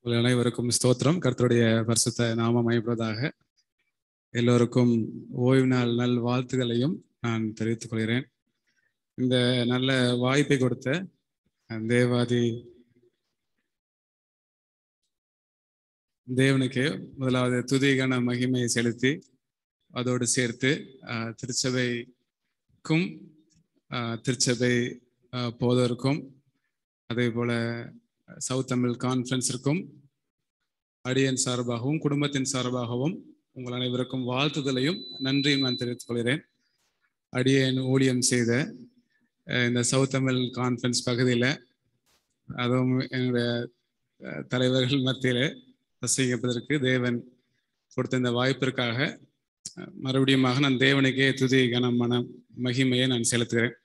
உங்கள் அனைவருக்கும் ஸ்தோத்திரம் கர்த்தருடைய பரிசுத்த நாமம் மயப்படுவதாக எல்லோருக்கும் ஓய்வு நாள் நல் வாழ்த்துக்களையும் நான் தெரிவித்துக் கொள்கிறேன் இந்த நல்ல வாய்ப்பை கொடுத்த தேவாதி தேவனுக்கு முதலாவது துதிகன மகிமையை செலுத்தி அதோடு சேர்த்து ஆஹ், திருச்சபைக்கும் ஆஹ், திருச்சபை ஆஹ், போதருக்கும் அதே போல சவுத் தமிழ் கான்ஃபரன்ஸிற்கும் அடியன் சார்பாகவும் குடும்பத்தின் சார்பாகவும் உங்கள் அனைவருக்கும் வாழ்த்துதலையும் நன்றியும் நான் தெரிவித்துக் கொள்கிறேன் அடியேன் ஊழியம் செய்த அஹ், இந்த சவுத் தமிழ் கான்ஃபரன்ஸ் பகுதியில் அதுவும் என்னுடைய அஹ், தலைவர்கள் மத்தியில் வசிக்கப்பதற்கு தேவன் கொடுத்த இந்த வாய்ப்பிற்காக அஹ், மறுபடியுமாக நான் தேவனுக்கே துதி கனமான மகிமையை நான் செலுத்துகிறேன்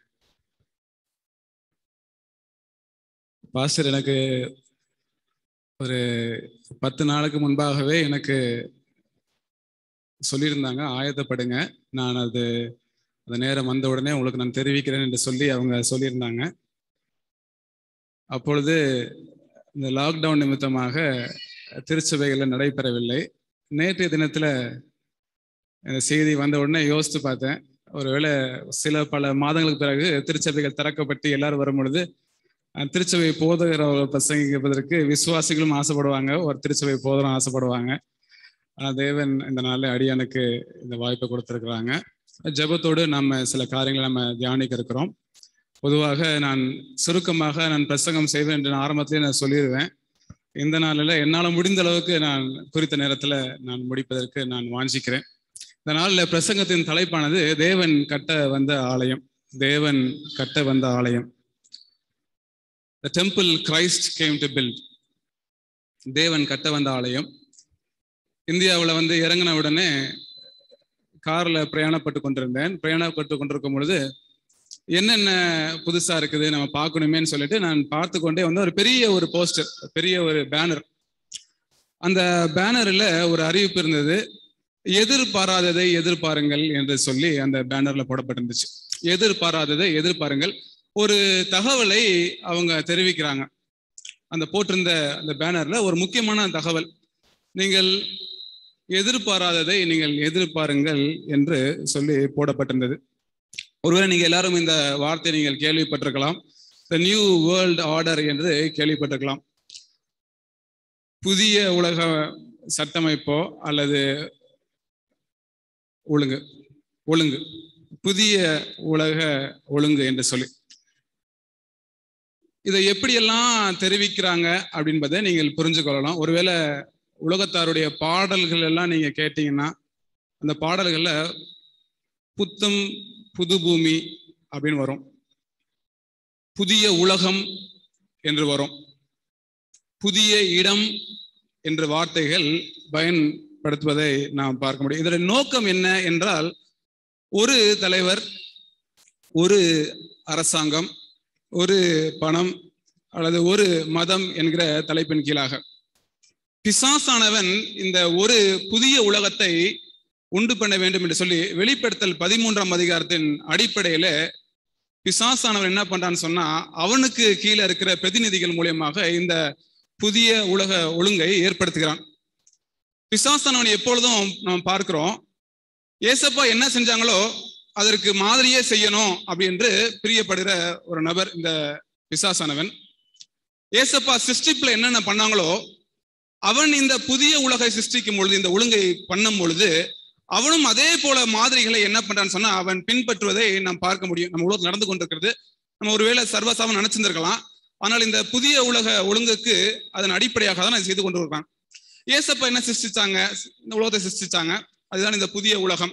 பாஸ்டர் எனக்கு ஒரு பத்து நாளுக்கு முன்பாகவே எனக்கு சொல்லியிருந்தாங்க ஆயத்தப்படுங்க நான் அது அந்த நேரம் வந்த உடனே உங்களுக்கு நான் தெரிவிக்கிறேன் என்று சொல்லி அவங்க சொல்லியிருந்தாங்க அப்பொழுது இந்த லாக்டவுன் நிமித்தமாக திருச்சபைகளில் நடைபெறவில்லை நேற்றைய தினத்தில் இந்த செய்தி வந்த உடனே யோசித்து பார்த்தேன் ஒருவேளை சில பல மாதங்களுக்கு பிறகு திருச்சபைகள் திறக்கப்பட்டு எல்லாரும் வரும் பொழுது அஹ், திருச்சபை போதகர் பிரசங்கிப்பதற்கு விசுவாசிகளும் ஆசைப்படுவாங்க ஒரு திருச்சபை போதரும் ஆசைப்படுவாங்க ஆனா தேவன் இந்த நாளில் அடியானுக்கு இந்த வாய்ப்பை கொடுத்துருக்குறாங்க ஜெபத்தோடு நம்ம சில காரியங்களை நம்ம தியானிக்க இருக்கிறோம் பொதுவாக நான் சுருக்கமாக நான் பிரசங்கம் செய்வேன் என்று நான் ஆரம்பத்திலே நான் சொல்லிடுவேன் இந்த நாளில் என்னால் முடிந்த அளவுக்கு நான் குறித்த நேரத்தில் நான் முடிப்பதற்கு நான் வாஞ்சிக்கிறேன் இந்த நாளில் பிரசங்கத்தின் தலைப்பானது தேவன் கட்ட வந்த ஆலயம் தேவன் கட்ட வந்த ஆலயம் the temple Christ came to build தேவன் கட்ட வந்த ஆலயம் இந்தியாவில் வந்து இறங்கின உடனே காரில் பிரயாணப்பட்டு கொண்டிருந்தேன் பிரயாணப்பட்டு கொண்டிருக்கும் பொழுது என்னென்ன புதுசா இருக்குது நம்ம பார்க்கணுமேன்னு சொல்லிட்டு நான் பார்த்து கொண்டே வந்து ஒரு பெரிய ஒரு போஸ்டர் பெரிய ஒரு பேனர் அந்த பேனரில் ஒரு அறிவிப்பு இருந்தது எதிர்பாராததை எதிர்பாருங்கள் என்று சொல்லி அந்த பேனர்ல போடப்பட்டிருந்துச்சு எதிர்பாராததை எதிர்பாருங்கள் ஒரு தகவலை அவங்க தெரிவிக்கிறாங்க அந்த போட்டிருந்த அந்த பேனர்ல ஒரு முக்கியமான தகவல் நீங்கள் எதிர்பாராததை நீங்கள் எதிர்பாருங்கள் என்று சொல்லி போடப்பட்டிருந்தது ஒருவேளை நீங்க எல்லாரும் இந்த வார்த்தை நீங்கள் கேள்விப்பட்டிருக்கலாம் த நியூ வேர்ல்ட் ஆர்டர் என்று கேள்விப்பட்டிருக்கலாம் புதிய உலக சட்டமைப்போ அல்லது ஒழுங்கு ஒழுங்கு புதிய உலக ஒழுங்கு என்று சொல்லி இதை எப்படியெல்லாம் தெரிவிக்கிறாங்க அப்படின்பதை நீங்கள் புரிஞ்சு கொள்ளலாம் ஒருவேளை உலகத்தாருடைய பாடல்கள் எல்லாம் நீங்க கேட்டீங்கன்னா அந்த பாடல்கள்ல புத்தம் புது பூமி அப்படின்னு வரும் புதிய உலகம் என்று வரும் புதிய இடம் என்ற வார்த்தைகள் பயன்படுத்துவதை நாம் பார்க்க முடியும் இதோட நோக்கம் என்ன என்றால் ஒரு தலைவர் ஒரு அரசாங்கம் ஒரு பணம் அல்லது ஒரு மதம் என்கிற தலைப்பின் கீழாக பிசாசானவன் இந்த ஒரு புதிய உலகத்தை உண்டு பண்ண வேண்டும் என்று சொல்லி வெளிப்படுத்தல் பதிமூன்றாம் அதிகாரத்தின் அடிப்படையில பிசாசானவன் என்ன பண்றான்னு சொன்னா அவனுக்கு கீழே இருக்கிற பிரதிநிதிகள் மூலியமாக இந்த புதிய உலக ஒழுங்கை ஏற்படுத்துகிறான் பிசாசானவன் எப்பொழுதும் நாம் பார்க்கிறோம் ஏசப்பா என்ன செஞ்சாங்களோ அதற்கு மாதிரியே செய்யணும் அப்படி என்று பிரியப்படுகிற ஒரு நபர் இந்த பிசாசானவன் ஏசப்பா சிருஷ்டிப்புல என்னென்ன பண்ணாங்களோ அவன் இந்த புதிய உலகை சிருஷ்டிக்கும் பொழுது இந்த ஒழுங்கை பண்ணும் பொழுது அவனும் அதே போல மாதிரிகளை என்ன பண்றான்னு சொன்னா அவன் பின்பற்றுவதை நாம் பார்க்க முடியும் நம்ம உலகத்தில் நடந்து கொண்டிருக்கிறது நம்ம ஒருவேளை சர்வசாமம் நினைச்சிருந்திருக்கலாம் ஆனால் இந்த புதிய உலக ஒழுங்குக்கு அதன் அடிப்படையாக தான் அதை செய்து கொண்டு இருக்கான் ஏசப்பா என்ன சிருஷ்டிச்சாங்க இந்த உலகத்தை சிருஷ்டிச்சாங்க அதுதான் இந்த புதிய உலகம்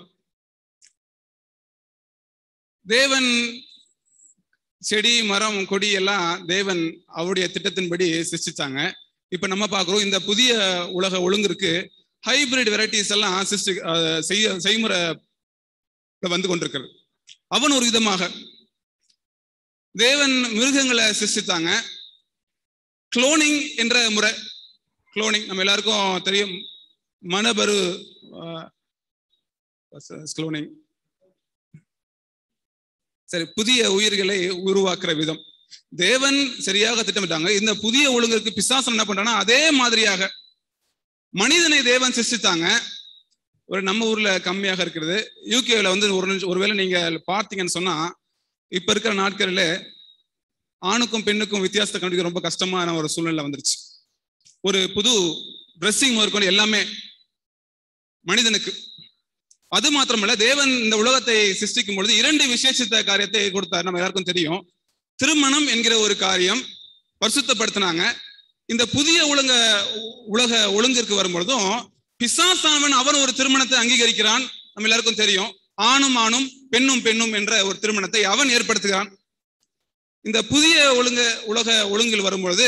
தேவன் செடி மரம் கொடி எல்லாம் தேவன் அவருடைய திட்டத்தின்படி சிருஷ்டிச்சாங்க இப்ப நம்ம பார்க்கிறோம் இந்த புதிய உலக ஒழுங்கிற்கு ஹைபிரிட் வெரைட்டிஸ் எல்லாம் சிருஷ்டி அஹ் செய்ய செய்முறை வந்து கொண்டிருக்கிறது அவன் ஒரு விதமாக தேவன் மிருகங்களை சிருஷ்டித்தாங்க குளோனிங் என்ற முறை குளோனிங் நம்ம எல்லாருக்கும் தெரியும் மனபரு குளோனிங் சரி புதிய உயிர்களை உருவாக்குற விதம் தேவன் சரியாக திட்டமிட்டாங்க இந்த புதிய ஒழுங்குக்கு பிசாசன் என்ன பண்றான்னா அதே மாதிரியாக மனிதனை தேவன் சிருஷ்டித்தாங்க ஒரு நம்ம ஊர்ல கம்மியாக இருக்கிறது யூகேல வந்து ஒரு நிமிஷம் ஒருவேளை நீங்க பார்த்தீங்கன்னு சொன்னா இப்ப இருக்கிற நாட்களில் ஆணுக்கும் பெண்ணுக்கும் வித்தியாசத்தை கண்டுபிடிக்க ரொம்ப கஷ்டமான ஒரு சூழ்நிலை வந்துருச்சு ஒரு புது ட்ரெஸ்ஸிங் முதற்கொண்டு எல்லாமே மனிதனுக்கு அது மாத்திரமல்ல தேவன் இந்த உலகத்தை சிருஷ்டிக்கும் பொழுது இரண்டு விசேஷித்த காரியத்தை கொடுத்தார் நம்ம எல்லாருக்கும் தெரியும் திருமணம் என்கிற ஒரு காரியம் பரிசுத்தப்படுத்தினாங்க இந்த புதிய ஒழுங்க உலக ஒழுங்கிற்கு வரும்பொழுதும் பிசாசானவன் அவன் ஒரு திருமணத்தை அங்கீகரிக்கிறான் நம்ம எல்லாருக்கும் தெரியும் ஆணும் ஆணும் பெண்ணும் பெண்ணும் என்ற ஒரு திருமணத்தை அவன் ஏற்படுத்துகிறான் இந்த புதிய ஒழுங்க உலக ஒழுங்கில் வரும்பொழுது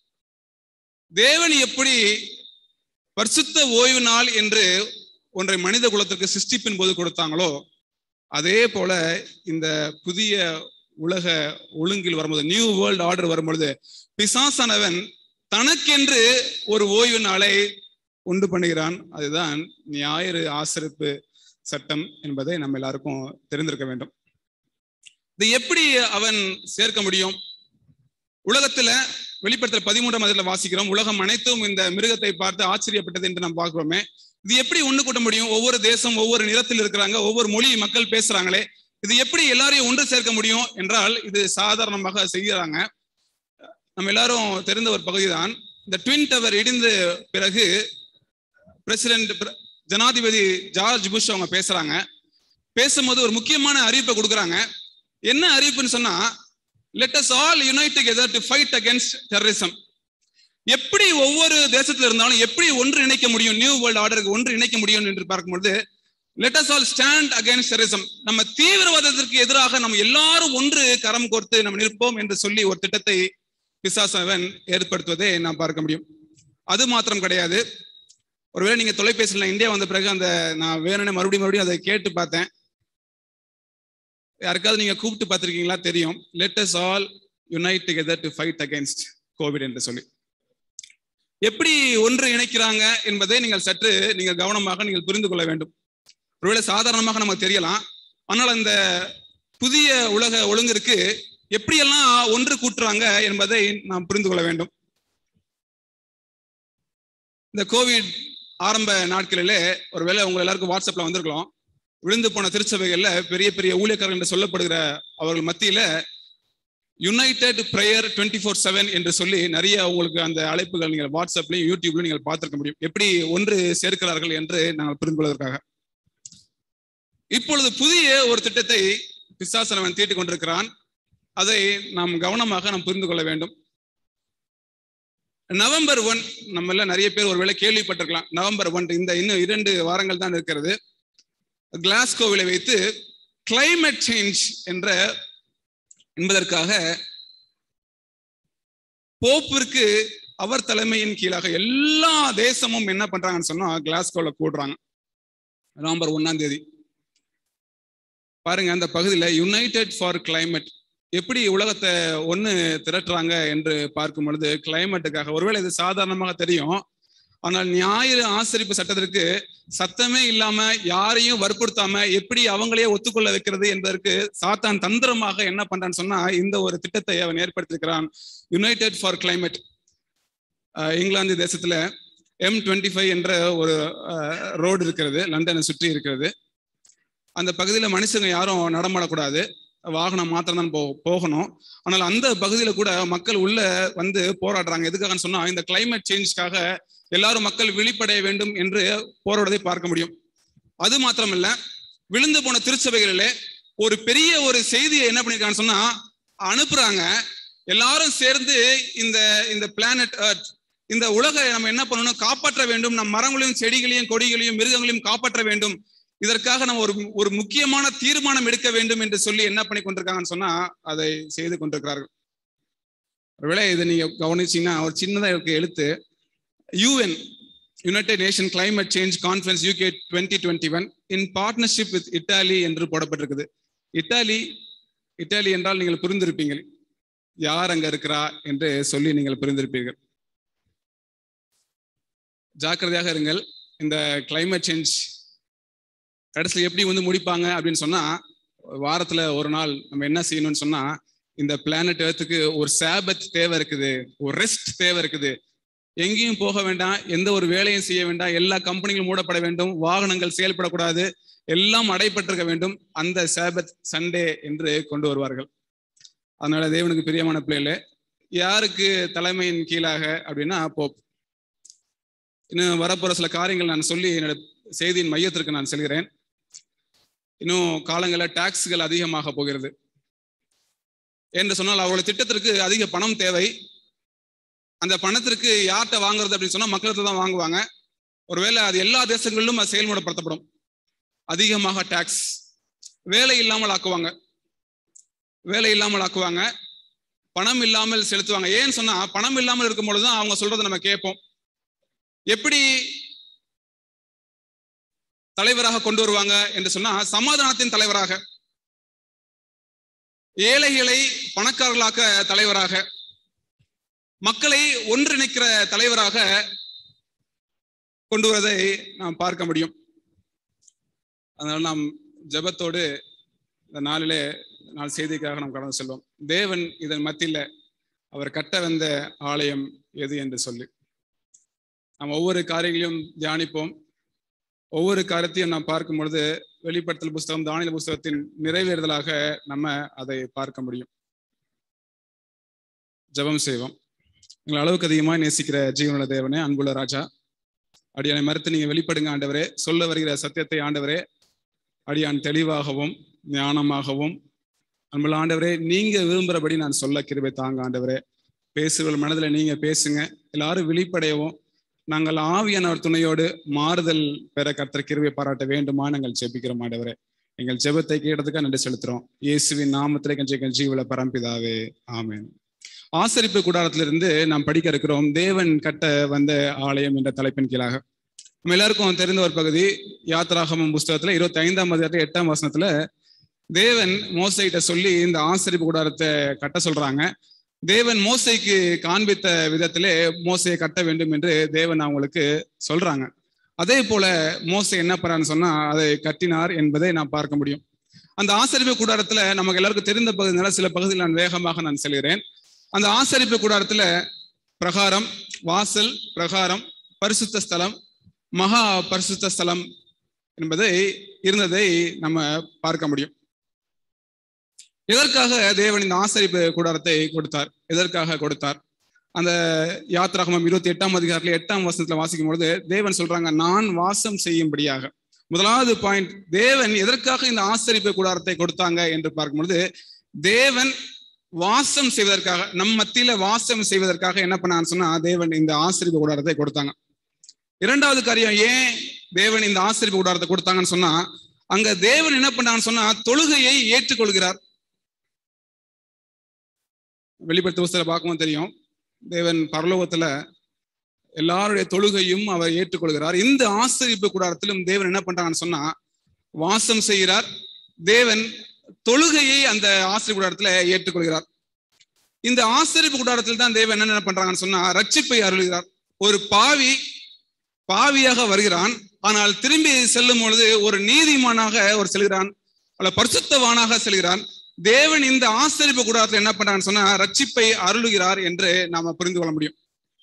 தேவன் எப்படி பரிசுத்த ஓய்வு நாள் என்று ஒன்றை மனித குலத்திற்கு சிருஷ்டிப்பின் போது கொடுத்தாங்களோ அதே போல இந்த புதிய உலக ஒழுங்கில் வரும்போது நியூ வேர்ல்டு ஆர்டர் வரும்பொழுது பிசாசானவன் தனக்கென்று ஒரு ஓய்வு நாளை உண்டு பண்ணுகிறான் அதுதான் ஞாயிறு ஆசிரிப்பு சட்டம் என்பதை நம்ம எல்லாருக்கும் தெரிந்திருக்க வேண்டும் இது எப்படி அவன் சேர்க்க முடியும் உலகத்துல வெளிப்படுத்தல் பதிமூன்றாம் அதில் வாசிக்கிறோம் உலகம் அனைத்தும் இந்த மிருகத்தை பார்த்து ஆச்சரியப்பட்டது என்று நாம் பார்க்கிறோமே இது எப்படி ஒண்ணு கூட்ட முடியும் ஒவ்வொரு தேசம் ஒவ்வொரு நிறத்தில் இருக்கிறாங்க ஒவ்வொரு மொழி மக்கள் பேசுறாங்களே இது எப்படி எல்லாரையும் ஒன்று சேர்க்க முடியும் என்றால் இது சாதாரணமாக செய்கிறாங்க நம்ம எல்லாரும் தெரிந்த ஒரு பகுதி தான் இந்த ட்வின் டவர் இடிந்த பிறகு பிரசிடென்ட் ஜனாதிபதி ஜார்ஜ் புஷ் அவங்க பேசுறாங்க பேசும்போது ஒரு முக்கியமான அறிவிப்பை கொடுக்குறாங்க என்ன அறிவிப்புன்னு சொன்னா let us all unite together to fight against terrorism எப்படி ஒவ்வொரு தேசத்துல இருந்தாலும் எப்படி ஒன்று இணைக்க முடியும் நியூ வேர்ல்டு ஆர்டருக்கு ஒன்று இணைக்க முடியும் என்று பார்க்கும்பொழுது let us all stand against terrorism நம்ம தீவிரவாதத்திற்கு எதிராக நம்ம எல்லாரும் ஒன்று கரம் கோர்த்து நம்ம நிற்போம் என்று சொல்லி ஒரு திட்டத்தை பிசாசவன் ஏற்படுத்துவதை நாம் பார்க்க முடியும் அது மாத்திரம் கிடையாது ஒருவேளை நீங்க தொலைபேசியில் இந்தியா வந்த பிறகு அந்த நான் வேணும்னே மறுபடியும் மறுபடியும் அதை கேட்டு பார்த்தேன் யாருக்காவது நீங்க கூப்பிட்டு பார்த்துருக்கீங்களா தெரியும் let us all unite together to fight against Covid என்று சொல்லி எப்படி ஒன்று இணைக்கிறாங்க என்பதை நீங்கள் சற்று நீங்கள் கவனமாக நீங்கள் புரிந்து கொள்ள வேண்டும் ஒருவேளை சாதாரணமாக நமக்கு தெரியலாம் ஆனால் அந்த புதிய உலக ஒழுங்கிற்கு எப்படியெல்லாம் ஒன்று கூட்டுறாங்க என்பதை நாம் புரிந்து கொள்ள வேண்டும் இந்த கோவிட் ஆரம்ப நாட்களிலே ஒருவேளை உங்க எல்லாருக்கும் வாட்ஸ்அப்ல வந்திருக்கலாம் விழுந்து போன திருச்சபைகள்ல பெரிய பெரிய ஊழியக்காரர்கள் என்று சொல்லப்படுகிற அவர்கள் மத்தியில united prayer twenty four seven என்று சொல்லி நிறைய உங்களுக்கு அந்த அழைப்புகள் நீங்கள் வாட்ஸ்அப்லையும் யூடியூப்லையும் நீங்கள் பார்த்திருக்க முடியும் எப்படி ஒன்று சேர்க்கிறார்கள் என்று நாங்கள் புரிந்து கொள்வதற்காக இப்பொழுது புதிய ஒரு திட்டத்தை பிசாசனவன் தீட்டிக் கொண்டிருக்கிறான் அதை நாம் கவனமாக நாம் புரிந்து கொள்ள வேண்டும் நவம்பர் ஒன் நம்ம எல்லாம் நிறைய பேர் ஒருவேளை கேள்விப்பட்டிருக்கலாம் நவம்பர் ஒன் இந்த இன்னும் இரண்டு வாரங்கள் தான் இருக்கிறது கிளாஸ்கோவிலை வைத்து கிளைமேட் சேஞ்ச் என்ற என்பதற்காக போப்பிற்கு அவர் தலைமையின் கீழாக எல்லா தேசமும் என்ன பண்றாங்கன்னு சொன்னா கிளாஸ்கோல கூடுறாங்க நவம்பர் ஒன்னாம் தேதி பாருங்க அந்த பகுதியில் யுனைடெட் ஃபார் கிளைமேட் எப்படி உலகத்தை ஒன்று திரட்டுறாங்க என்று பார்க்கும் பொழுது கிளைமேட்டுக்காக ஒருவேளை இது சாதாரணமாக தெரியும் ஆனால் ஞாயிறு ஆசரிப்பு சட்டத்திற்கு சத்தமே இல்லாம யாரையும் வற்புறுத்தாம எப்படி அவங்களையே ஒத்துக்கொள்ள வைக்கிறது என்பதற்கு சாத்தான் தந்திரமாக என்ன பண்றான்னு சொன்னா இந்த ஒரு திட்டத்தை அவன் ஏற்படுத்தியிருக்கிறான் யுனைடெட் ஃபார் கிளைமேட் இங்கிலாந்து தேசத்துல எம் டுவெண்ட்டி ஃபைவ் என்ற ஒரு ரோடு இருக்கிறது லண்டனை சுற்றி இருக்கிறது அந்த பகுதியில் மனுஷங்க யாரும் நடமாடக்கூடாது வாகனம் மாத்திரம் தான் போ போகணும் ஆனால் அந்த பகுதியில் கூட மக்கள் உள்ள வந்து போராடுறாங்க எதுக்காகன்னு சொன்னா இந்த கிளைமேட் சேஞ்ச்க்காக எல்லாரும் மக்கள் விழிப்படைய வேண்டும் என்று போராடுவதை பார்க்க முடியும் அது மாத்திரமல்ல விழுந்து போன திருச்சபைகளிலே ஒரு பெரிய ஒரு செய்தியை என்ன பண்ணிருக்கான்னு சொன்னா அனுப்புறாங்க எல்லாரும் சேர்ந்து இந்த இந்த பிளானட் எர்த் இந்த உலகை நம்ம என்ன பண்ணணும் காப்பாற்ற வேண்டும் நம் மரங்களையும் செடிகளையும் கொடிகளையும் மிருகங்களையும் காப்பாற்ற வேண்டும் இதற்காக நம்ம ஒரு ஒரு முக்கியமான தீர்மானம் எடுக்க வேண்டும் என்று சொல்லி என்ன பண்ணி கொண்டிருக்காங்கன்னு சொன்னா அதை செய்து கொண்டிருக்கிறார்கள் ஒருவேளை இதை நீங்க கவனிச்சீங்கன்னா ஒரு சின்னதா இருக்கு எழுத்து UN united nation climate change conference UK twenty twenty one in partnership with Italy என்று போடப்பட்டிருக்குது இட்டாலி இட்டாலி என்றால் நீங்கள் புரிந்திருப்பீங்கள் யார் அங்க இருக்கிறா என்று சொல்லி நீங்கள் புரிந்திருப்பீர்கள் ஜாக்கிரதையாக இருங்கள் இந்த கிளைமேட் சேஞ்ச் கடைசியில் எப்படி வந்து முடிப்பாங்க அப்படின்னு சொன்னா வாரத்துல ஒரு நாள் நம்ம என்ன செய்யணும்னு சொன்னா இந்த பிளானட் ஏர்த்துக்கு ஒரு சாபத் தேவை இருக்குது ஒரு ரெஸ்ட் தேவை இருக்குது எங்கேயும் போக வேண்டாம் எந்த ஒரு வேலையும் செய்ய வேண்டாம் எல்லா கம்பெனிகளும் மூடப்பட வேண்டும் வாகனங்கள் செயல்படக்கூடாது எல்லாம் அடைபட்டிருக்க வேண்டும் அந்த சாபத் சண்டே என்று கொண்டு வருவார்கள் அதனால தேவனுக்கு பிரியமான பிள்ளைகள யாருக்கு தலைமையின் கீழாக அப்படின்னா போப் இன்னும் வரப்போற சில காரியங்கள் நான் சொல்லி என்னோட செய்தியின் மையத்திற்கு நான் செல்கிறேன் இன்னும் காலங்களில் டாக்ஸ்கள் அதிகமாக போகிறது என்று சொன்னால் அவர்களுடைய திட்டத்திற்கு அதிக பணம் தேவை அந்த பணத்திற்கு யார்கிட்ட வாங்குறது அப்படின்னு சொன்னா மக்கள்கிட்ட தான் வாங்குவாங்க ஒருவேளை அது எல்லா தேசங்களிலும் அது செயல்முறைப்படுத்தப்படும் அதிகமாக டாக்ஸ் வேலை இல்லாமல் ஆக்குவாங்க வேலை இல்லாமல் ஆக்குவாங்க பணம் இல்லாமல் செலுத்துவாங்க ஏன்னு சொன்னா பணம் இல்லாமல் இருக்கும் பொழுதுதான் அவங்க சொல்றதை நம்ம கேட்போம் எப்படி தலைவராக கொண்டு வருவாங்க என்று சொன்னா சமாதானத்தின் தலைவராக ஏழைகளை பணக்காரர்களாக்க தலைவராக மக்களை ஒன்றிணைக்கிற தலைவராக கொண்டு வருவதை நாம் பார்க்க முடியும் அதனால நாம் ஜெபத்தோடு இந்த நாளிலே நாள் செய்திக்காக நாம் கடந்து செல்வோம் தேவன் இதன் மத்தியில அவர் கட்ட வந்த ஆலயம் எது என்று சொல்லி நாம் ஒவ்வொரு காரியங்களையும் தியானிப்போம் ஒவ்வொரு காரியத்தையும் நாம் பார்க்கும் பொழுது வெளிப்படுத்தல் புஸ்தகம் தானியல் புஸ்தகத்தின் நிறைவேறுதலாக நம்ம அதை பார்க்க முடியும் ஜெபம் செய்வோம் எங்களை அளவுக்கு அதிகமாக நேசிக்கிற ஜீவனுள்ள தேவனே அன்புள்ள ராஜா அடியானை மறுத்து நீங்க வெளிப்படுங்க ஆண்டவரே சொல்ல வருகிற சத்தியத்தை ஆண்டவரே அடியான் தெளிவாகவும் ஞானமாகவும் அன்புள்ள ஆண்டவரே நீங்க விரும்புகிறபடி நான் சொல்ல கிருபை தாங்க ஆண்டவரே பேசுகள் மனதில் நீங்க பேசுங்க எல்லாரும் விழிப்படையவும் நாங்கள் ஆவியானவர் துணையோடு மாறுதல் பெற கர்த்தர் கிருபை பாராட்ட வேண்டுமா நாங்கள் ஜெபிக்கிறோம் ஆண்டவரே எங்கள் ஜெபத்தை கேட்டதுக்காக நன்றி செலுத்துறோம் இயேசுவின் நாமத்திலே கஞ்சி ஜீவல பரம்பிதாவே ஆமென் ஆசரிப்பு கூடாரத்திலிருந்து நாம் படிக்க இருக்கிறோம் தேவன் கட்ட வந்த ஆலயம் என்ற தலைப்பின் கீழாக நம்ம எல்லாருக்கும் தெரிந்த ஒரு பகுதி யாத்ராகமம் புஸ்தகத்துல இருபத்தி ஐந்தாம் அதிகாரத்துல எட்டாம் வசனத்துல தேவன் மோசைகிட்ட சொல்லி இந்த ஆசரிப்பு கூடாரத்தை கட்ட சொல்றாங்க தேவன் மோசைக்கு காண்பித்த விதத்திலே மோசையை கட்ட வேண்டும் என்று தேவன் அவங்களுக்கு சொல்றாங்க அதே போல மோசை என்ன பண்ணான்னு சொன்னா அதை கட்டினார் என்பதை நான் பார்க்க முடியும் அந்த ஆசரிப்பு கூடாரத்துல நமக்கு எல்லாருக்கும் தெரிந்த பகுதினால சில பகுதியில் நான் வேகமாக நான் செல்கிறேன் அந்த ஆசரிப்பு கூடாரத்துல பிரகாரம் வாசல் பிரகாரம் பரிசுத்த ஸ்தலம் மகா பரிசுத்த ஸ்தலம் என்பதை இருந்ததை நம்ம பார்க்க முடியும் எதற்காக தேவன் இந்த ஆசரிப்பு கூடாரத்தை கொடுத்தார் எதற்காக கொடுத்தார் அந்த யாத்ராகமம் இருபத்தி எட்டாம் அதிகாரத்துல எட்டாம் வசனத்துல வாசிக்கும் பொழுது தேவன் சொல்றாங்க நான் வாசம் செய்யும்படியாக முதலாவது பாயிண்ட் தேவன் எதற்காக இந்த ஆசரிப்பு கூடாரத்தை கொடுத்தாங்க என்று பார்க்கும் பொழுது தேவன் வாசம் செய்வதற்காக நம் மத்தியில வாசம் செய்வதற்காக என்ன பண்ணான்னு சொன்னா தேவன் இந்த ஆசிரிப்பு கூடாரத்தை கொடுத்தாங்க இரண்டாவது காரியம் ஏன் தேவன் இந்த ஆசிரிப்பு கூடாரத்தை கொடுத்தாங்கன்னு சொன்னா அங்க தேவன் என்ன பண்ணான்னு சொன்னா தொழுகையை ஏற்றுக்கொள்கிறார் வெளிப்படுத்த புஸ்தகம் பார்க்கவும் தெரியும் தேவன் பரலோகத்துல எல்லாருடைய தொழுகையும் அவர் ஏற்றுக்கொள்கிறார் இந்த ஆசிரிப்பு கூடாரத்திலும் தேவன் என்ன பண்றாங்கன்னு சொன்னா வாசம் செய்கிறார் தேவன் தொழுகையை அந்த ஆசிரியர் கூடாரத்துல ஏற்றுக்கொள்கிறார் இந்த ஆசிரியப்பு கூடாரத்தில் தான் தேவன் என்ன பண்றாங்கன்னு சொன்னா ரட்சிப்பை அருள்கிறார் ஒரு பாவி பாவியாக வருகிறான் ஆனால் திரும்பி செல்லும் பொழுது ஒரு நீதிமானாக ஒரு செல்கிறான் அல்ல பரிசுத்தவானாக செல்கிறான் தேவன் இந்த ஆசிரியப்பு கூடாரத்தில் என்ன பண்றாங்கன்னு சொன்னா ரட்சிப்பை அருளுகிறார் என்று நாம புரிந்து கொள்ள முடியும்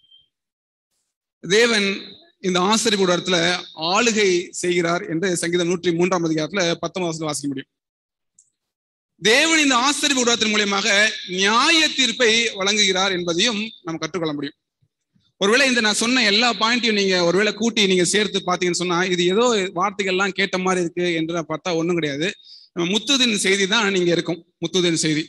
தேவன் இந்த ஆசிரியப்பு கூடாரத்துல ஆளுகை செய்கிறார் என்று சங்கீதம் நூற்றி மூன்றாம் அதிகாரத்துல பத்தொன்பது வாசிக்க முடியும் தேவன் இந்த ஆசிரியப்பு கூடாரத்தின் மூலியமாக நியாய தீர்ப்பை வழங்குகிறார் என்பதையும் நம்ம கற்றுக்கொள்ள முடியும் ஒருவேளை இந்த நான் சொன்ன எல்லா பாயிண்ட்டையும் நீங்க ஒருவேளை கூட்டி நீங்க சேர்த்து பாத்தீங்கன்னு சொன்னா இது ஏதோ வார்த்தைகள்லாம் கேட்ட மாதிரி இருக்கு என்று பார்த்தா ஒண்ணும் கிடையாது நம்ம முத்துதின் செய்தி தான் நீங்க இருக்கும் முத்துதின் செய்தி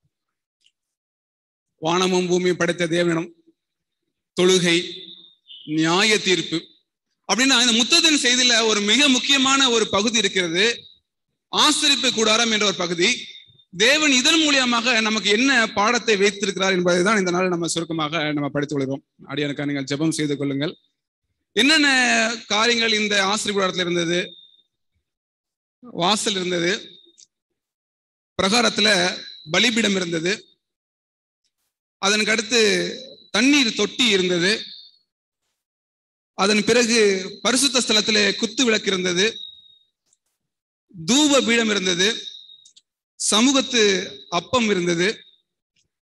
வானமும் பூமியும் படைத்த தேவனிடம் தொழுகை நியாய தீர்ப்பு அப்படின்னா இந்த முத்துதின் செய்தியில ஒரு மிக முக்கியமான ஒரு பகுதி இருக்கிறது ஆசிரிப்பு கூடாரம் என்ற ஒரு பகுதி தேவன் இதன் மூலியமாக நமக்கு என்ன பாடத்தை வைத்திருக்கிறார் என்பதை தான் இந்த நாள் நம்ம சுருக்கமாக நம்ம படித்துக் கொள்கிறோம் அடியானுக்கா நீங்கள் ஜெபம் செய்து கொள்ளுங்கள் என்னென்ன காரியங்கள் இந்த ஆசிரியர் கூடாரத்தில் இருந்தது வாசல் இருந்தது பிரகாரத்துல பலிபீடம் இருந்தது அதனுக்கு அடுத்து தண்ணீர் தொட்டி இருந்தது அதன் பிறகு பரிசுத்த ஸ்தலத்திலே குத்து விளக்கு இருந்தது தூப பீடம் இருந்தது சமூகத்து அப்பம் இருந்தது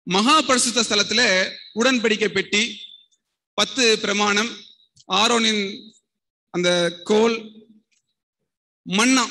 மகா பரிசுத்த ஸ்தலத்துல உடன்படிக்கை பெட்டி பத்து பிரமாணம் ஆரோனின் அந்த கோல் மன்னா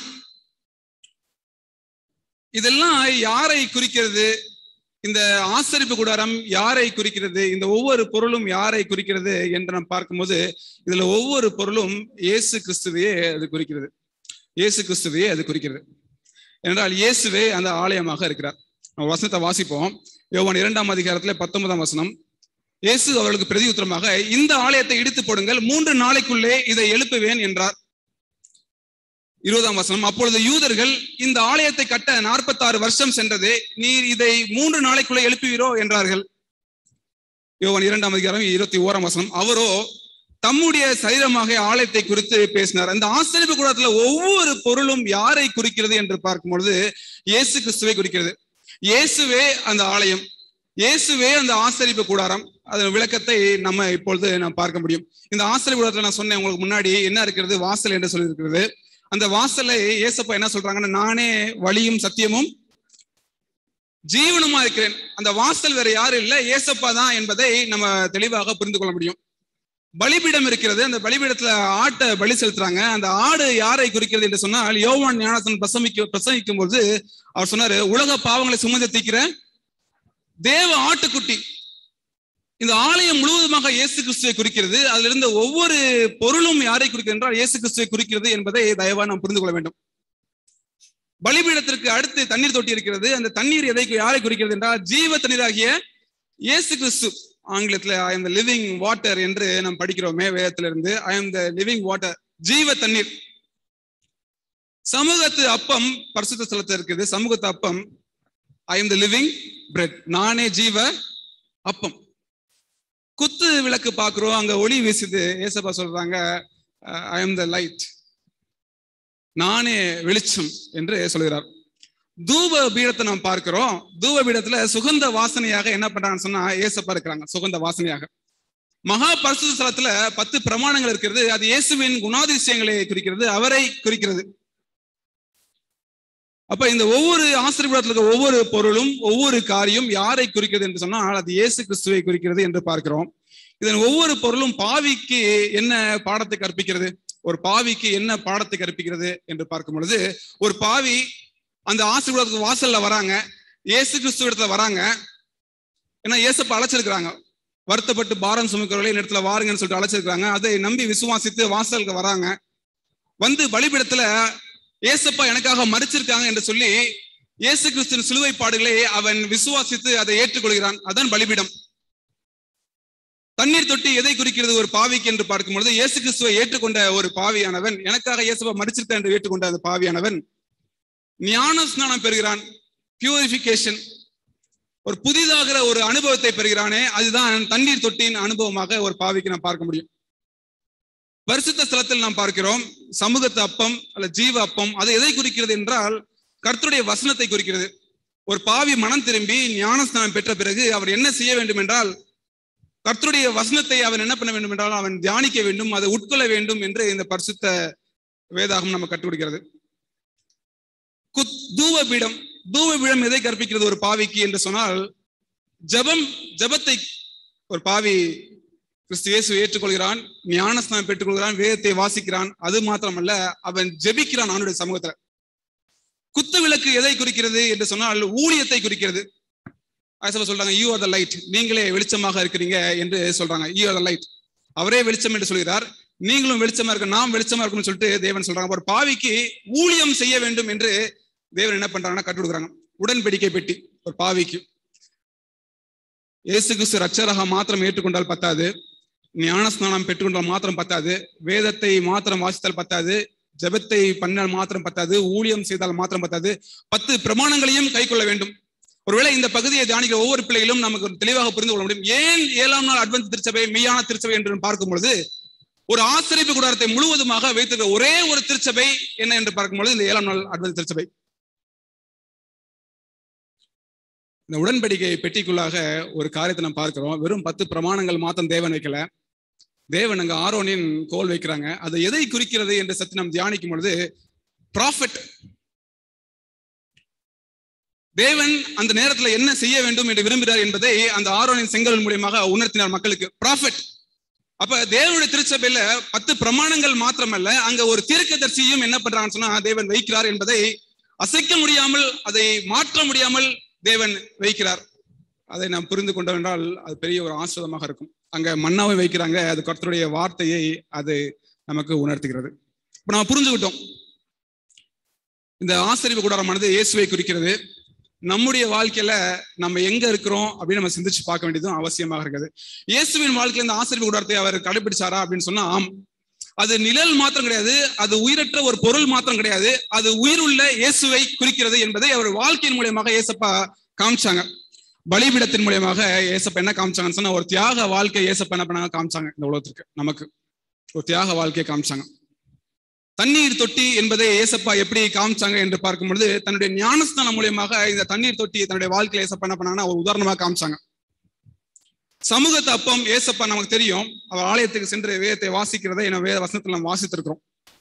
இதெல்லாம் யாரை குறிக்கிறது இந்த ஆசரிப்பு கூடாரம் யாரை குறிக்கிறது இந்த ஒவ்வொரு பொருளும் யாரை குறிக்கிறது என்று நாம் பார்க்கும்போது இதுல ஒவ்வொரு பொருளும் இயேசு கிறிஸ்துவையே அது குறிக்கிறது இயேசு கிறிஸ்துவையே அது குறிக்கிறது என்றால் இயேசுவே அந்த ஆலயமாக இருக்கிறார் நம்ம வசனத்தை வாசிப்போம் யோவான் இரண்டாம் அதிகாரத்துல பத்தொன்பதாம் வசனம் இயேசு அவர்களுக்கு பிரதி உத்தரமாக இந்த ஆலயத்தை இடித்து போடுங்கள் மூன்று நாளைக்குள்ளே இதை எழுப்புவேன் என்றார் இருபதாம் வசனம் அப்பொழுது யூதர்கள் இந்த ஆலயத்தை கட்ட நாற்பத்தாறு வருஷம் சென்றது நீர் இதை மூன்று நாளைக்குள்ளே எழுப்புவீரோ என்றார்கள் யோவான் இரண்டாம் அதிகாரம் இருபத்தி ஓராம் வசனம் அவரோ தம்முடைய சரீரமாக ஆலயத்தை குறித்து பேசினார் அந்த ஆசிரியப்பு கூடத்துல ஒவ்வொரு பொருளும் யாரை குறிக்கிறது என்று பார்க்கும் பொழுது இயேசு கிறிஸ்துவை குறிக்கிறது இயேசுவே அந்த ஆலயம் இயேசுவே அந்த ஆசரிப்பு கூடாரம் அதன் விளக்கத்தை நம்ம இப்பொழுது நாம் பார்க்க முடியும் இந்த ஆசிரியர் கூடாரத்துல நான் சொன்னேன் உங்களுக்கு முன்னாடி என்ன இருக்கிறது வாசல் என்று சொல்லி இருக்கிறது அந்த வாசலை ஏசப்பா என்ன சொல்றாங்கன்னா நானே வழியும் சத்தியமும் ஜீவனுமா இருக்கிறேன் அந்த வாசல் வேற யாரும் இல்லை ஏசப்பா தான் என்பதை நம்ம தெளிவாக புரிந்து கொள்ள முடியும் பலிபீடம் இருக்கிறது அந்த பலிபீடத்துல ஆட்டை பலி செலுத்துறாங்க அந்த ஆடு யாரை குறிக்கிறது என்று சொன்னால் யோவான் ஞானசன் பிரசமிக்க பிரசங்கிக்கும் போது அவர் சொன்னாரு உலக பாவங்களை சுமந்து தீக்கிற தேவ ஆட்டுக்குட்டி இந்த ஆலயம் முழுவதுமாக இயேசு கிறிஸ்துவை குறிக்கிறது அதுல இருந்த ஒவ்வொரு பொருளும் யாரை குறிக்கிறது என்றால் இயேசு கிறிஸ்துவை குறிக்கிறது என்பதை தயவா நாம் புரிந்து கொள்ள வேண்டும் பலிபீடத்திற்கு அடுத்து தண்ணீர் தொட்டி இருக்கிறது அந்த தண்ணீர் எதை யாரை குறிக்கிறது என்றால் ஜீவ தண்ணீராகிய இயேசு கிறிஸ்து ஆங்கிலத்துல I am the living water என்று நாம் படிக்கிறோமே வேதத்திலிருந்து I am the living water ஜீவ தண்ணீர் சமூகத்து அப்பம் பரிசுத்த ஸ்தலத்தில் இருக்குது சமூகத்து அப்பம் I am the living bread நானே ஜீவ அப்பம் குத்து விளக்கு பாக்குறோம் அங்க ஒளி வீசுது ஏசப்பா சொல்றாங்க ஐ எம் த லைட் நானே வெளிச்சம் என்று சொல்கிறார் தூப பீடத்தை நாம் பார்க்கிறோம் தூப பீடத்துல சுகந்த வாசனையாக என்ன பண்றாங்கன்னு சொன்னா ஏசப்பா இருக்கிறாங்க சுகந்த வாசனையாக மகா பரிசு ஸ்தலத்துல பத்து பிரமாணங்கள் இருக்கிறது அது இயேசுவின் குணாதிசயங்களை குறிக்கிறது அவரை குறிக்கிறது அப்ப இந்த ஒவ்வொரு ஆசிரியத்தில் இருக்க ஒவ்வொரு பொருளும் ஒவ்வொரு காரியம் யாரை குறிக்கிறது என்று சொன்னால் அது இயேசு கிறிஸ்துவை குறிக்கிறது என்று பார்க்கிறோம் இதன் ஒவ்வொரு பொருளும் பாவிக்கு என்ன பாடத்தை கற்பிக்கிறது ஒரு பாவிக்கு என்ன பாடத்தை கற்பிக்கிறது என்று பார்க்கும் பொழுது ஒரு பாவி அந்த ஆசீர்வாதத்துக்கு வாசல்ல வராங்க இயேசு கிறிஸ்துவ இடத்துல வராங்க ஏன்னா இயேசப்ப அழைச்சிருக்கிறாங்க வருத்தப்பட்டு பாரம் சுமக்கிறவர்களே இந்த இடத்துல வாருங்கன்னு சொல்லிட்டு அழைச்சிருக்கிறாங்க அதை நம்பி விசுவாசித்து வாசலுக்கு வராங்க வந்து பலிபிடத்துல ஏசப்பா எனக்காக மறிச்சிருக்காங்க என்று சொல்லி இயேசு கிறிஸ்துவின் சிலுவை பாடுகளை அவன் விசுவாசித்து அதை ஏற்றுக்கொள்கிறான் அதான் பலிபிடம் தண்ணீர் தொட்டி எதை குறிக்கிறது ஒரு பாவிக்கு என்று பார்க்கும் பொழுது இயேசு கிறிஸ்துவை ஏற்றுக்கொண்ட ஒரு பாவியானவன் எனக்காக இயேசுப்பா மறிச்சிருக்க என்று ஏற்றுக்கொண்ட அந்த பாவியானவன் ஞான ஸ்நானம் பெறுகிறான் பியூரிபிகேஷன் ஒரு புதிதாகிற ஒரு அனுபவத்தை பெறுகிறானே அதுதான் தண்ணீர் தொட்டியின் அனுபவமாக ஒரு பாவிக்கு நாம் பார்க்க முடியும் பரிசுத்த ஸ்தலத்தில் நாம் பார்க்கிறோம் சமூகத்து அப்பம் அல்ல ஜீவ அப்பம் அது எதை குறிக்கிறது என்றால் கர்த்தருடைய வசனத்தை குறிக்கிறது ஒரு பாவி மனம் திரும்பி ஞானஸ்தானம் பெற்ற பிறகு அவர் என்ன செய்ய வேண்டும் என்றால் கர்த்தருடைய வசனத்தை அவன் என்ன பண்ண வேண்டும் என்றால் அவன் தியானிக்க வேண்டும் அதை உட்கொள்ள வேண்டும் என்று இந்த பரிசுத்த வேதாகம் நம்ம கற்றுக் கொடுக்கிறது தூவ பீடம் தூவ பீடம் எதை கற்பிக்கிறது ஒரு பாவிக்கு என்று சொன்னால் ஜபம் ஜபத்தை ஒரு பாவி கிறிஸ்து இயேசு ஏற்றுக்கொள்கிறான் ஞானஸ்தானம் பெற்றுக்கொள்கிறான் வேதத்தை வாசிக்கிறான் அது மாத்திரமல்ல அவன் ஜெபிக்கிறான் அவனுடைய சமூகத்துல குத்து விளக்கு எதை குறிக்கிறது என்று சொன்னால் ஊழியத்தை குறிக்கிறது ஆசபா சொல்றாங்க யூ ஆர் த லைட் நீங்களே வெளிச்சமாக இருக்கிறீங்க என்று சொல்றாங்க யூ ஆர் த லைட் அவரே வெளிச்சம் என்று சொல்கிறார் நீங்களும் வெளிச்சமா இருக்க நாம் வெளிச்சமா இருக்கணும்னு சொல்லிட்டு தேவன் சொல்றாங்க ஒரு பாவிக்கு ஊழியம் செய்ய வேண்டும் என்று தேவன் என்ன பண்றாங்கன்னா கற்றுக் கொடுக்குறாங்க உடன்படிக்கை பெட்டி ஒரு பாவிக்கு இயேசு கிறிஸ்து ரட்சராக மாத்திரம் ஏற்றுக்கொண்டால் பத்தாது ஞானஸ்நானம் பெற்றுக்கொண்டால் மாத்திரம் பத்தாது வேதத்தை மாத்திரம் வாசித்தால் பத்தாது ஜபத்தை பண்ணால் மாத்திரம் பத்தாது ஊழியம் செய்தால் மாத்திரம் பத்தாது பத்து பிரமாணங்களையும் கை கொள்ள வேண்டும் ஒருவேளை இந்த பகுதியை தியானிக்கிற ஒவ்வொரு பிள்ளைகளும் நமக்கு தெளிவாக புரிந்து கொள்ள முடியும் ஏன் ஏழாம் நாள் அட்வன்ஸ் திருச்சபை மெய்யான திருச்சபை என்று பார்க்கும் பொழுது ஒரு ஆசிரியப்பு கூடாரத்தை முழுவதுமாக வைத்திருக்க ஒரே ஒரு திருச்சபை என்ன என்று பார்க்கும் பொழுது இந்த ஏழாம் நாள் அட்வன்ஸ் திருச்சபை இந்த உடன்படிக்கை பெட்டிக்குள்ளாக ஒரு காரியத்தை நம்ம பார்க்கிறோம் வெறும் பத்து பிரமாணங்கள் மாத்திரம் தேவன் வைக்கல தேவன் அங்க ஆரோனின் கோல் வைக்கிறாங்க அது எதை குறிக்கிறது என்று சத்து நாம் தியானிக்கும் பொழுது ப்ராஃபிட் தேவன் அந்த நேரத்துல என்ன செய்ய வேண்டும் என்று விரும்புகிறார் என்பதை அந்த ஆரோனின் செங்கல் மூலியமாக உணர்த்தினார் மக்களுக்கு ப்ராஃபிட் அப்ப தேவனுடைய திருச்சபையில பத்து பிரமாணங்கள் மாத்திரமல்ல அங்க ஒரு தீர்க்கதரிசியும் என்ன பண்றாங்கன்னு சொன்னா தேவன் வைக்கிறார் என்பதை அசைக்க முடியாமல் அதை மாற்ற முடியாமல் தேவன் வைக்கிறார் அதை நாம் புரிந்து கொண்டோம் என்றால் அது பெரிய ஒரு ஆசிரதமாக இருக்கும் அங்க மன்னாவை வைக்கிறாங்க அது கர்த்தருடைய வார்த்தையை அது நமக்கு உணர்த்துகிறது இப்ப நம்ம புரிஞ்சுக்கிட்டோம் இந்த ஆசிரியப்பு கூடாரமானது இயேசுவை குறிக்கிறது நம்முடைய வாழ்க்கையில நம்ம எங்க இருக்கிறோம் அப்படின்னு நம்ம சிந்திச்சு பார்க்க வேண்டியதும் அவசியமாக இருக்குது இயேசுவின் வாழ்க்கையில இந்த ஆசிரியப்பு கூடாரத்தை அவர் கடைபிடிச்சாரா அப்படின்னு சொன்னா ஆம் அது நிழல் மாத்திரம் கிடையாது அது உயிரற்ற ஒரு பொருள் மாத்திரம் கிடையாது அது உயிருள்ள இயேசுவை குறிக்கிறது என்பதை அவர் வாழ்க்கையின் மூலியமாக ஏசப்பா காமிச்சாங்க பலிபீடத்தின் மூலியமாக ஏசப்பா என்ன காமிச்சாங்கன்னு சொன்னா ஒரு தியாக வாழ்க்கை ஏசப்பா என்ன பண்ணாங்க காமிச்சாங்க இந்த உலகத்திற்கு நமக்கு ஒரு தியாக வாழ்க்கையை காமிச்சாங்க தண்ணீர் தொட்டி என்பதை ஏசப்பா எப்படி காமிச்சாங்க என்று பார்க்கும் பொழுது தன்னுடைய ஞானஸ்தானம் மூலியமாக இந்த தண்ணீர் தொட்டி தன்னுடைய வாழ்க்கையில ஏசப்பா என்ன பண்ணாங்கன்னா ஒரு உதாரணமாக காமிச்சாங்க சமூகத்து அப்பம் ஏசப்பா நமக்கு தெரியும் அவர் ஆலயத்துக்கு சென்று வேதத்தை வாசிக்கிறதை என்ன வேத வசனத்துல நம்ம வாசித்திருக்கிறோம்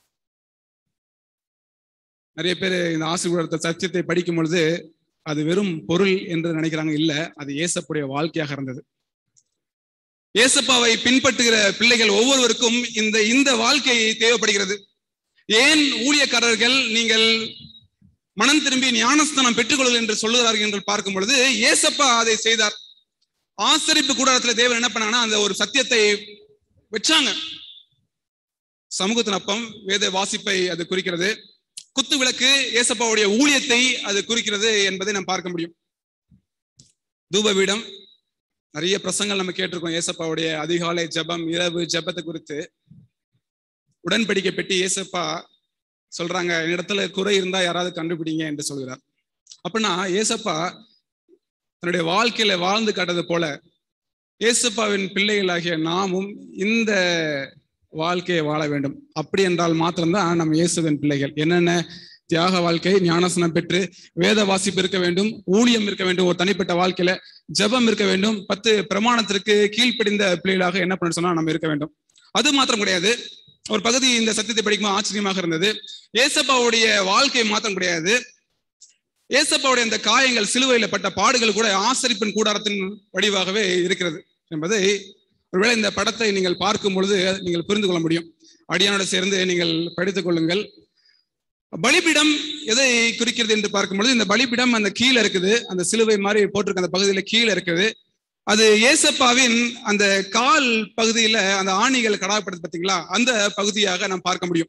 நிறைய பேர் இந்த ஆசீர்வாதத்தை சத்தியத்தை படிக்கும் பொழுது அது வெறும் பொருள் என்று நினைக்கிறாங்க இல்ல அது ஏசப்புடைய வாழ்க்கையாக இருந்தது ஏசப்பாவை பின்பற்றுகிற பிள்ளைகள் ஒவ்வொருவருக்கும் இந்த இந்த வாழ்க்கை தேவைப்படுகிறது ஏன் ஊழியக்காரர்கள் நீங்கள் மனம் திரும்பி ஞானஸ்தானம் பெற்றுக்கொள்ளுங்கள் என்று சொல்லுகிறார்கள் என்று பார்க்கும் பொழுது ஏசப்பா அதை செய்தார் ஆசரிப்பு கூடாரத்துல தேவன் என்ன பண்ணாங்கன்னா அந்த ஒரு சத்தியத்தை வச்சாங்க சமூகத்தின் அப்பம் வேத வாசிப்பை அது குறிக்கிறது குத்து விளக்கு ஏசப்பாவுடைய ஊழியத்தை அது குறிக்கிறது என்பதை நாம் பார்க்க முடியும் தூப வீடம் நிறைய பிரசங்கள் நம்ம கேட்டிருக்கோம் ஏசப்பாவுடைய அதிகாலை ஜபம் இரவு ஜபத்தை குறித்து உடன்படிக்கை பெட்டி ஏசப்பா சொல்றாங்க என்னிடத்துல குறை இருந்தா யாராவது கண்டுபிடிங்க என்று சொல்கிறார் அப்படின்னா ஏசப்பா தன்னுடைய வாழ்க்கையில வாழ்ந்து காட்டது போல ஏசப்பாவின் பிள்ளைகளாகிய நாமும் இந்த வாழ்க்கையை வாழ வேண்டும் அப்படி என்றால் மாத்திரம்தான் நம்ம இயேசுவின் பிள்ளைகள் என்னென்ன தியாக வாழ்க்கை ஞானசனம் பெற்று வேத வாசிப்பு இருக்க வேண்டும் ஊழியம் இருக்க வேண்டும் ஒரு தனிப்பட்ட வாழ்க்கையில ஜபம் இருக்க வேண்டும் பத்து பிரமாணத்திற்கு கீழ்ப்படிந்த பிள்ளைகளாக என்ன பண்ண சொன்னா நம்ம இருக்க வேண்டும் அது மாத்திரம் கிடையாது ஒரு பகுதி இந்த சத்தியத்தை படிக்கும் ஆச்சரியமாக இருந்தது ஏசப்பாவுடைய வாழ்க்கை மாத்திரம் கிடையாது ஏசப்பாவுடைய அந்த காயங்கள் சிலுவையில பட்ட பாடுகள் கூட ஆசரிப்பின் கூடாரத்தின் வடிவாகவே இருக்கிறது என்பதை ஒருவேளை இந்த படத்தை நீங்கள் பார்க்கும் பொழுது நீங்கள் புரிந்து கொள்ள முடியும் அடியானோட சேர்ந்து நீங்கள் படித்துக் கொள்ளுங்கள் பலிபீடம் எதை குறிக்கிறது என்று பார்க்கும் பொழுது இந்த பலிபீடம் அந்த கீழே இருக்குது அந்த சிலுவை மாதிரி போட்டிருக்க அந்த பகுதியில கீழே இருக்குது அது ஏசப்பாவின் அந்த கால் பகுதியில அந்த ஆணிகள் கடாப்படுது பார்த்தீங்களா அந்த பகுதியாக நாம் பார்க்க முடியும்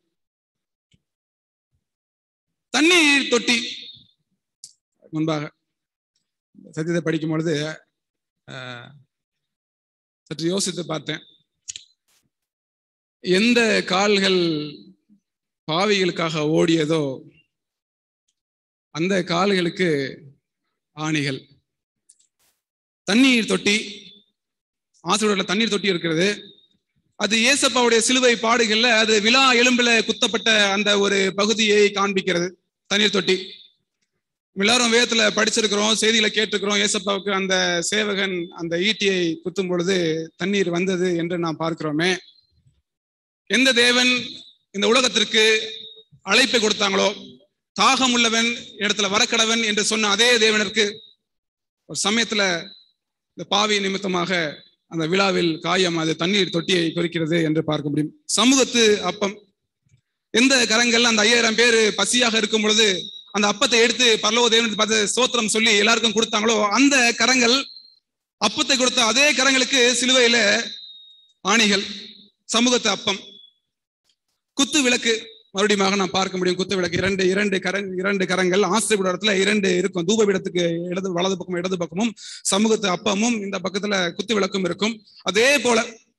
தண்ணீர் தொட்டி முன்பாக சத்தியத்தை படிக்கும் பொழுது சற்று யோசித்து பார்த்தேன் எந்த கால்கள் பாவிகளுக்காக ஓடியதோ அந்த கால்களுக்கு ஆணிகள் தண்ணீர் தொட்டி ஆசிரியர்ல தண்ணீர் தொட்டி இருக்கிறது அது ஏசப்பாவுடைய சிலுவை பாடுகள்ல அது விழா எலும்புல குத்தப்பட்ட அந்த ஒரு பகுதியை காண்பிக்கிறது தண்ணீர் தொட்டி எல்லாரும் வேதத்துல படிச்சிருக்கிறோம் செய்திகளை கேட்டிருக்கிறோம் ஏசப்பாவுக்கு அந்த சேவகன் அந்த ஈட்டியை குத்தும் பொழுது தண்ணீர் வந்தது என்று நாம் பார்க்கிறோமே எந்த தேவன் இந்த உலகத்திற்கு அழைப்பை கொடுத்தாங்களோ தாகம் உள்ளவன் இடத்துல வரக்கடவன் என்று சொன்ன அதே தேவனிற்கு ஒரு சமயத்துல இந்த பாவி நிமித்தமாக அந்த விழாவில் காயம் அது தண்ணீர் தொட்டியை குறிக்கிறது என்று பார்க்க முடியும் சமூகத்து அப்பம் எந்த கரங்கள் அந்த ஐயாயிரம் பேர் பசியாக இருக்கும் பொழுது அந்த அப்பத்தை எடுத்து பரலோக தேவனுக்கு பார்த்து சோத்திரம் சொல்லி எல்லாருக்கும் கொடுத்தாங்களோ அந்த கரங்கள் அப்பத்தை கொடுத்த அதே கரங்களுக்கு சிலுவையில ஆணிகள் சமூகத்து அப்பம் குத்து விளக்கு மறுபடியும் நாம் பார்க்க முடியும் குத்து விளக்கு இரண்டு இரண்டு கரங் இரண்டு கரங்கள் ஆசிரியர் இடத்துல இரண்டு இருக்கும் தூப இடத்துக்கு இடது வலது பக்கமும் இடது பக்கமும் சமூகத்து அப்பமும் இந்த பக்கத்துல குத்து விளக்கும் இருக்கும் அதே போல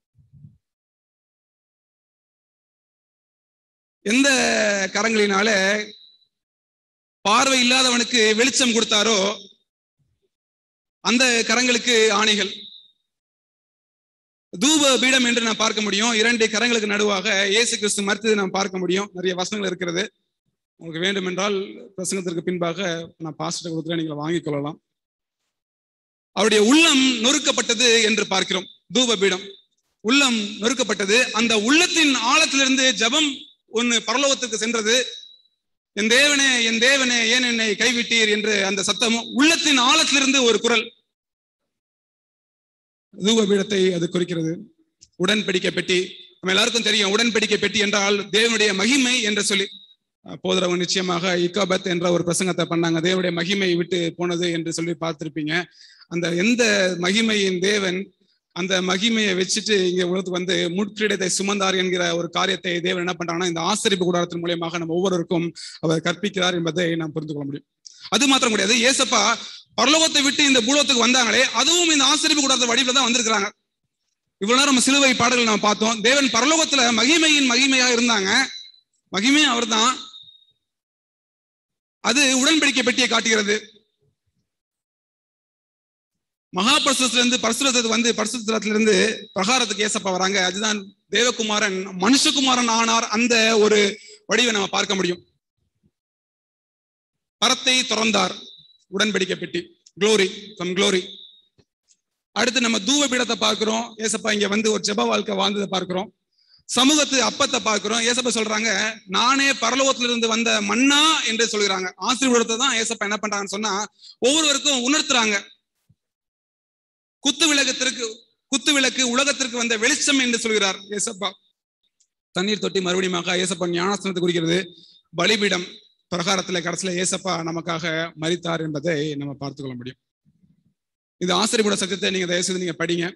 எந்த கரங்களினால பார்வை இல்லாதவனுக்கு வெளிச்சம் கொடுத்தாரோ அந்த கரங்களுக்கு ஆணைகள் தூப பீடம் என்று நான் பார்க்க முடியும் இரண்டு கரங்களுக்கு நடுவாக இயேசு கிறிஸ்து மறுத்தது நாம் பார்க்க முடியும் நிறைய வசனங்கள் இருக்கிறது உங்களுக்கு வேண்டும் என்றால் பிரசங்கத்திற்கு பின்பாக நான் பாஸ்டர் கொடுக்குறேன் நீங்கள் வாங்கிக் கொள்ளலாம் அவருடைய உள்ளம் நொறுக்கப்பட்டது என்று பார்க்கிறோம் தூப பீடம் உள்ளம் நொறுக்கப்பட்டது அந்த உள்ளத்தின் ஆழத்திலிருந்து ஜபம் ஒன்னு பரலோகத்துக்கு சென்றது என் தேவனே என் தேவனே ஏன் என்னை கைவிட்டீர் என்று அந்த சத்தமும் உள்ளத்தின் ஆழத்திலிருந்து ஒரு குரல் தூபபீடத்தை அது குறிக்கிறது உடன்படிக்கை பெட்டி நம்ம எல்லாருக்கும் தெரியும் உடன்படிக்கை பெட்டி என்றால் தேவனுடைய மகிமை என்று சொல்லி அஹ் போதரவங்க நிச்சயமாக இக்காபத் என்ற ஒரு பிரசங்கத்தை பண்ணாங்க தேவனுடைய மகிமை விட்டு போனது என்று சொல்லி பார்த்திருப்பீங்க அந்த எந்த மகிமையின் தேவன் அந்த மகிமையை வச்சுட்டு இங்க உலகத்துக்கு வந்து முட்கிரீடத்தை சுமந்தார் என்கிற ஒரு காரியத்தை தேவன் என்ன பண்றாங்கன்னா இந்த ஆசிரிப்பு கூடாரத்தின் மூலியமாக நம்ம ஒவ்வொருவருக்கும் அவர் கற்பிக்கிறார் என்பதை நாம் புரிந்து கொள்ள முடியும் அது மாத்திரம் கிடையாது ஏசப்பா பரலோகத்தை விட்டு இந்த பூலோகத்துக்கு வந்தாங்களே அதுவும் இந்த ஆசிரிப்பு கூடாரத்தை வடிவில் தான் வந்திருக்கிறாங்க இவ்வளவு நேரம் நம்ம சிலுவை பாடல்கள் நம்ம பார்த்தோம் தேவன் பரலோகத்துல மகிமையின் மகிமையா இருந்தாங்க மகிமையும் அவர்தான் அது உடன்படிக்கை பெட்டியை காட்டுகிறது மகாபரிசுரத்துல இருந்து பரசுரத்துக்கு வந்து பரசுரத்துல இருந்து பிரகாரத்துக்கு ஏசப்பா வராங்க அதுதான் தேவகுமாரன் மனுஷகுமாரன் ஆனார் அந்த ஒரு வடிவை நம்ம பார்க்க முடியும் பரத்தை திறந்தார் உடன்படிக்கை பெட்டி க்ளோரி சம் க்ளோரி அடுத்து நம்ம தூவ பீடத்தை பார்க்கிறோம் ஏசப்பா இங்க வந்து ஒரு ஜெப வாழ்க்கை வாழ்ந்ததை பார்க்கிறோம் சமூகத்து அப்பத்தை பார்க்கிறோம் ஏசப்பா சொல்றாங்க நானே பரலோகத்துல இருந்து வந்த மன்னா என்று சொல்கிறாங்க ஆசீர்வாதத்தை தான் ஏசப்பா என்ன பண்றாங்கன்னு சொன்னா ஒவ்வொருவருக்கும் உணர்த்துறாங்க குத்து விளக்கத்திற்கு குத்து விளக்கு உலகத்திற்கு வந்த வெளிச்சம் என்று சொல்கிறார் ஏசப்பா தண்ணீர் தொட்டி மறுபடியும் ஏசப்பா ஞானஸ்தானத்தை குறிக்கிறது பலிபீடம் பிரகாரத்துல கடைசியில ஏசப்பா நமக்காக மறித்தார் என்பதை நம்ம பார்த்து கொள்ள முடியும் இது ஆசிரியப்பட சத்தியத்தை நீங்க தயவு செய்து நீங்க படிங்க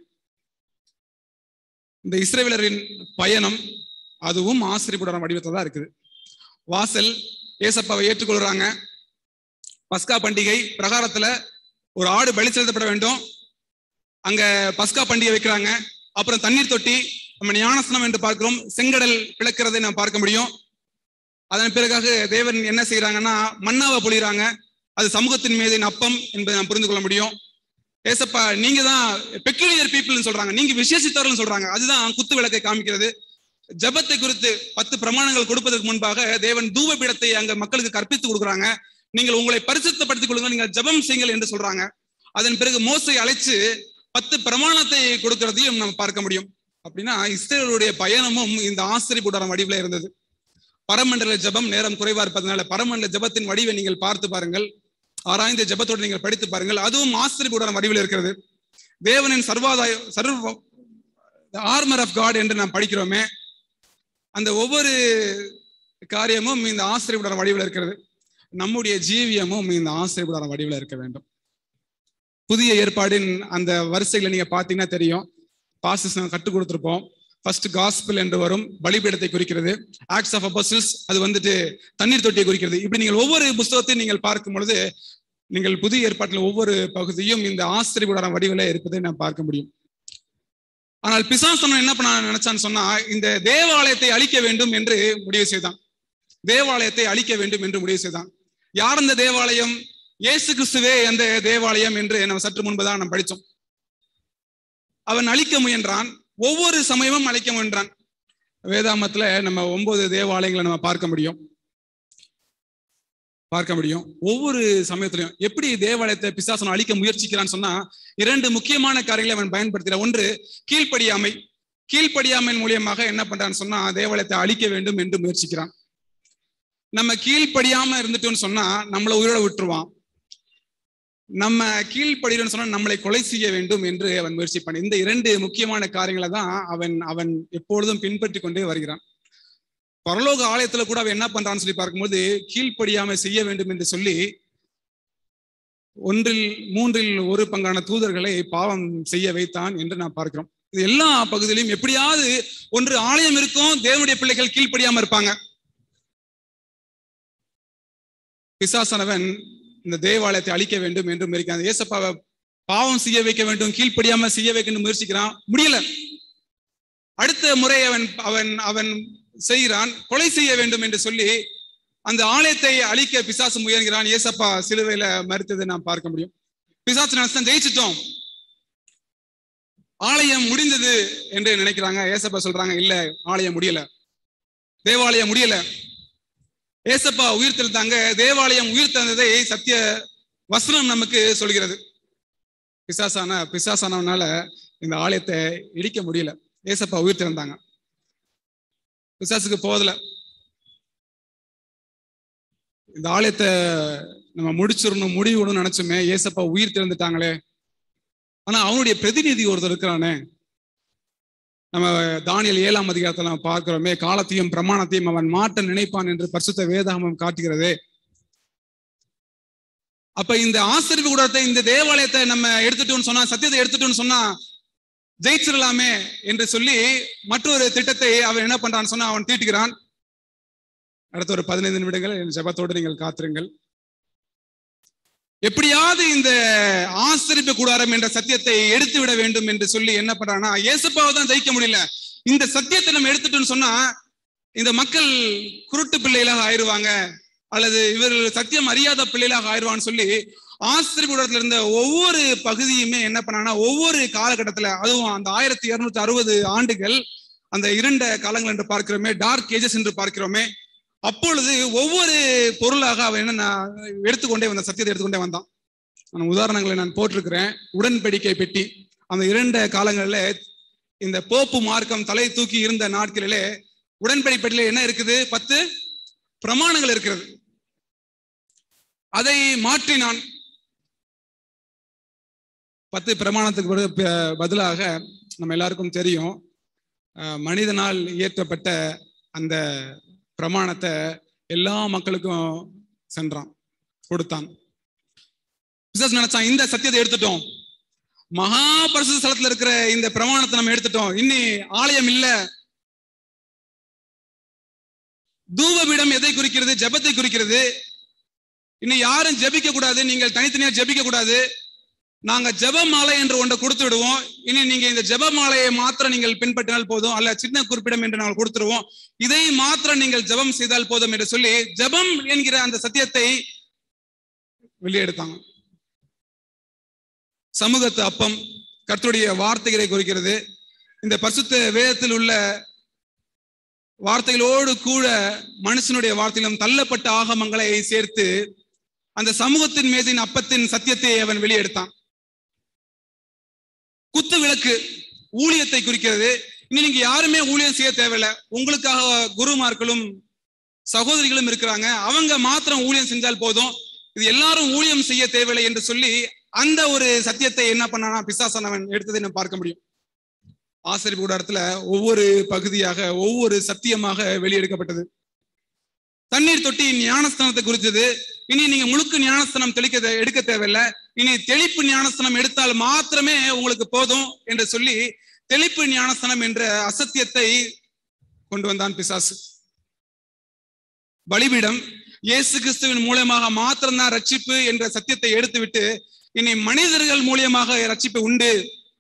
இந்த இஸ்ரேலரின் பயணம் அதுவும் ஆசிரியப்பட வடிவத்தில் தான் இருக்குது வாசல் ஏசப்பாவை ஏற்றுக்கொள்றாங்க பஸ்கா பண்டிகை பிரகாரத்துல ஒரு ஆடு பலி செலுத்தப்பட வேண்டும் அங்க பஸ்கா பண்டிகை வைக்கிறாங்க அப்புறம் தண்ணீர் தொட்டி நம்ம ஞானஸ்தானம் என்று பார்க்கிறோம் செங்கடல் பிளக்கிறதை நாம் பார்க்க முடியும் அதன் பிறகாக தேவன் என்ன செய்யறாங்கன்னா மன்னாவை பொழிகிறாங்க அது சமூகத்தின் மீது அப்பம் என்பதை நாம் புரிந்து கொள்ள முடியும் ஏசப்பா நீங்க தான் பெக்குலியர் பீப்புள்னு சொல்றாங்க நீங்க விசேஷித்தவர்கள் சொல்றாங்க அதுதான் குத்து விளக்கை காமிக்கிறது ஜபத்தை குறித்து பத்து பிரமாணங்கள் கொடுப்பதற்கு முன்பாக தேவன் தூப பீடத்தை அங்க மக்களுக்கு கற்பித்து கொடுக்குறாங்க நீங்கள் உங்களை பரிசுத்தப்படுத்திக் கொள்ளுங்கள் நீங்கள் ஜபம் செய்யுங்கள் என்று சொல்றாங்க அதன் பிறகு மோசை அழைச்சு பத்து பிரமாணத்தை கொடுக்கறதையும் நம்ம பார்க்க முடியும் அப்படின்னா இஸ்ரேலுடைய பயணமும் இந்த ஆசிரி கூடாரம் வடிவில் இருந்தது பரமண்டல ஜபம் நேரம் குறைவா இருப்பதனால பரமண்டல ஜபத்தின் வடிவை நீங்கள் பார்த்து பாருங்கள் ஆராய்ந்த ஜபத்தோடு நீங்கள் படித்து பாருங்கள் அதுவும் ஆசிரி கூடாரம் வடிவில் இருக்கிறது தேவனின் சர்வாதாய சர்வ ஆர்மர் ஆஃப் காட் என்று நாம் படிக்கிறோமே அந்த ஒவ்வொரு காரியமும் இந்த ஆசிரியர் கூடாரம் வடிவில் இருக்கிறது நம்முடைய ஜீவியமும் இந்த ஆசிரியர் கூடாரம் வடிவில் இருக்க வேண்டும் புதிய ஏற்பாடின் அந்த வரிசைகளை நீங்க பாத்தீங்கன்னா தெரியும் பாசஸ் நாங்கள் கற்றுக் கொடுத்துருப்போம் ஃபர்ஸ்ட் காஸ்பிள் என்று வரும் பலிபீடத்தை குறிக்கிறது ஆக்ட்ஸ் ஆஃப் அப்போசில்ஸ் அது வந்துட்டு தண்ணீர் தொட்டியை குறிக்கிறது இப்படி நீங்கள் ஒவ்வொரு புஸ்தகத்தையும் நீங்கள் பார்க்கும் பொழுது நீங்கள் புதிய ஏற்பாட்டில் ஒவ்வொரு பகுதியும் இந்த ஆசிரியர் வடிவில் இருப்பதை நாம் பார்க்க முடியும் ஆனால் பிசாசனம் என்ன பண்ண நினைச்சான்னு சொன்னா இந்த தேவாலயத்தை அழிக்க வேண்டும் என்று முடிவு செய்தான் தேவாலயத்தை அழிக்க வேண்டும் என்று முடிவு செய்தான் யார் அந்த தேவாலயம் இயேசு கிறிஸ்துவே அந்த தேவாலயம் என்று நம்ம சற்று முன்புதான் நாம் படித்தோம் அவன் அழிக்க முயன்றான் ஒவ்வொரு சமயமும் அழிக்க முயன்றான் வேதாமத்துல நம்ம ஒன்பது தேவாலயங்களை நம்ம பார்க்க முடியும் பார்க்க முடியும் ஒவ்வொரு சமயத்திலையும் எப்படி தேவாலயத்தை பிசாசனம் அழிக்க முயற்சிக்கிறான்னு சொன்னா இரண்டு முக்கியமான காரியங்களை அவன் பயன்படுத்துகிறான் ஒன்று கீழ்ப்படியாமை கீழ்ப்படியாமையின் மூலியமாக என்ன பண்றான்னு சொன்னா தேவாலயத்தை அழிக்க வேண்டும் என்று முயற்சிக்கிறான் நம்ம கீழ்ப்படியாம இருந்துட்டோம்னு சொன்னா நம்மளை உயிரோட விட்டுருவான் நம்ம கீழ்ப்படுகிறோம்னு சொன்னா நம்மளை கொலை செய்ய வேண்டும் என்று அவன் முயற்சி பண்ண இந்த இரண்டு முக்கியமான காரியங்களை தான் அவன் அவன் எப்பொழுதும் பின்பற்றி கொண்டே வருகிறான் பரலோக ஆலயத்துல கூட அவன் என்ன பண்றான்னு சொல்லி பார்க்கும்போது கீழ்ப்படியாம செய்ய வேண்டும் என்று சொல்லி ஒன்றில் மூன்றில் ஒரு பங்கான தூதர்களை பாவம் செய்ய வைத்தான் என்று நான் பார்க்கிறோம் இது எல்லா பகுதியிலும் எப்படியாவது ஒன்று ஆலயம் இருக்கும் தேவனுடைய பிள்ளைகள் கீழ்ப்படியாம இருப்பாங்க பிசாசனவன் இந்த தேவாலயத்தை அழிக்க வேண்டும் என்று முயற்சிக்கிறான் ஏசப்பாவை பாவம் செய்ய வைக்க வேண்டும் கீழ்ப்படியாம செய்ய வைக்கணும் முயற்சிக்கிறான் முடியல அடுத்த முறை அவன் அவன் அவன் செய்கிறான் கொலை செய்ய வேண்டும் என்று சொல்லி அந்த ஆலயத்தை அழிக்க பிசாசு முயல்கிறான் ஏசப்பா சிலுவையில மறுத்ததை நாம் பார்க்க முடியும் பிசாசு நினைச்சா ஜெயிச்சிட்டோம் ஆலயம் முடிந்தது என்று நினைக்கிறாங்க ஏசப்பா சொல்றாங்க இல்ல ஆலயம் முடியல தேவாலயம் முடியல ஏசப்பா உயிர் தெழுந்தாங்க தேவாலயம் உயிர் தந்ததை சத்திய வசனம் நமக்கு சொல்கிறது பிசாசான பிசாசானவனால இந்த ஆலயத்தை இடிக்க முடியல ஏசப்பா உயிர் திறந்தாங்க பிசாசுக்கு போதல இந்த ஆலயத்தை நம்ம முடிச்சிடணும் முடிவிடணும்னு நினைச்சோமே ஏசப்பா உயிர் திறந்துட்டாங்களே ஆனா அவனுடைய பிரதிநிதி ஒருத்தர் இருக்கிறானே நம்ம தானியல் ஏழாம் அதிகாரத்துல நம்ம பார்க்கிறோமே காலத்தையும் பிரமாணத்தையும் அவன் மாட்ட நினைப்பான் என்று பரிசுத்த வேதாகமம் காட்டுகிறதே அப்ப இந்த ஆசிரியப்பு கூடத்தை இந்த தேவாலயத்தை நம்ம எடுத்துட்டோம்னு சொன்னா சத்தியத்தை எடுத்துட்டோம்னு சொன்னா ஜெயிச்சிடலாமே என்று சொல்லி மற்றொரு திட்டத்தை அவன் என்ன பண்றான்னு சொன்னா அவன் தீட்டுகிறான் அடுத்த ஒரு பதினைந்து நிமிடங்கள் என் ஜபத்தோடு நீங்கள் காத்திருங்கள் எப்படியாவது இந்த ஆசிரிப்பு கூடாரம் என்ற சத்தியத்தை எடுத்து விட வேண்டும் என்று சொல்லி என்ன பண்றான்னா இயேசுப்பாவை தான் ஜெயிக்க முடியல இந்த சத்தியத்தை நம்ம எடுத்துட்டோம்னு சொன்னா இந்த மக்கள் குருட்டு பிள்ளைகளாக ஆயிடுவாங்க அல்லது இவர்கள் சத்தியம் அறியாத பிள்ளைகளாக ஆயிடுவான்னு சொல்லி ஆசிரியக்கூடத்துல இருந்த ஒவ்வொரு பகுதியுமே என்ன பண்ணாங்கன்னா ஒவ்வொரு காலகட்டத்துல அதுவும் அந்த ஆயிரத்தி இருநூத்தி அறுபது ஆண்டுகள் அந்த இருண்ட காலங்கள் என்று பார்க்கிறோமே டார்க் ஏஜஸ் என்று பார்க்கிறோமே அப்பொழுது ஒவ்வொரு பொருளாக அவன் என்ன எடுத்துக்கொண்டே வந்தான் சத்தியத்தை எடுத்துக்கொண்டே வந்தான் நான் உதாரணங்களை நான் போட்டிருக்கிறேன் உடன்படிக்கை பெட்டி அந்த இரண்ட காலங்களில் இந்த போப்பு மார்க்கம் தலை தூக்கி இருந்த நாட்களிலே உடன்படிக்கை பெட்டியில என்ன இருக்குது பத்து பிரமாணங்கள் இருக்கிறது அதை மாற்றினான் பத்து பிரமாணத்துக்கு பதிலாக நம்ம எல்லாருக்கும் தெரியும் மனிதனால் இயற்றப்பட்ட அந்த பிரமாணத்தை எல்லா மக்களுக்கும் சென்றான் கொடுத்தான் பிசாஸ் நினைச்சான் இந்த சத்தியத்தை எடுத்துட்டோம் மகா பரிசு ஸ்தலத்துல இருக்கிற இந்த பிரமாணத்தை நம்ம எடுத்துட்டோம் இன்னி ஆலயம் இல்ல தூவபீடம் எதை குறிக்கிறது ஜபத்தை குறிக்கிறது இனி யாரும் ஜபிக்க கூடாது நீங்கள் தனித்தனியா ஜபிக்க கூடாது நாங்க ஜப மாலை என்று ஒன்றை கொடுத்து விடுவோம் இனி நீங்க இந்த ஜப மாலையை மாத்திரம் நீங்கள் பின்பற்றினால் போதும் அல்ல சின்ன குறிப்பிடம் என்று நாங்கள் கொடுத்துருவோம் இதை மாத்திரம் நீங்கள் ஜபம் செய்தால் போதும் என்று சொல்லி ஜபம் என்கிற அந்த சத்தியத்தை வெளியெடுத்தாங்க சமூகத்து அப்பம் கர்த்தருடைய வார்த்தைகளை குறிக்கிறது இந்த பசுத்த வேதத்தில் உள்ள வார்த்தைகளோடு கூட மனுஷனுடைய வார்த்தையிலும் தள்ளப்பட்ட ஆகமங்களை சேர்த்து அந்த சமூகத்தின் மேதின் அப்பத்தின் சத்தியத்தை அவன் வெளியெடுத்தான் குத்து விளக்கு ஊழியத்தை குறிக்கிறது இனி நீங்க யாருமே ஊழியம் செய்ய தேவையில்லை உங்களுக்காக குருமார்களும் சகோதரிகளும் இருக்கிறாங்க அவங்க மாத்திரம் ஊழியம் செஞ்சால் போதும் இது எல்லாரும் ஊழியம் செய்ய தேவையில்லை என்று சொல்லி அந்த ஒரு சத்தியத்தை என்ன பண்ணானா பிசாசன் அவன் எடுத்ததை நம்ம பார்க்க முடியும் ஆசிரியர் கூடாரத்துல ஒவ்வொரு பகுதியாக ஒவ்வொரு சத்தியமாக வெளியெடுக்கப்பட்டது தண்ணீர் தொட்டி ஞானஸ்தானத்தை குறித்தது இனி நீங்க முழுக்க ஞானஸ்தானம் தெளிக்க எடுக்க தேவையில்லை இனி தெளிப்பு ஞானஸ்தானம் எடுத்தால் மாத்திரமே உங்களுக்கு போதும் என்று சொல்லி தெளிப்பு ஞானஸ்தானம் என்ற அசத்தியத்தை கொண்டு வந்தான் பிசாசு பலிபீடம் இயேசு கிறிஸ்துவின் மூலமாக மாத்திரம்தான் ரட்சிப்பு என்ற சத்தியத்தை எடுத்துவிட்டு இனி மனிதர்கள் மூலியமாக ரட்சிப்பு உண்டு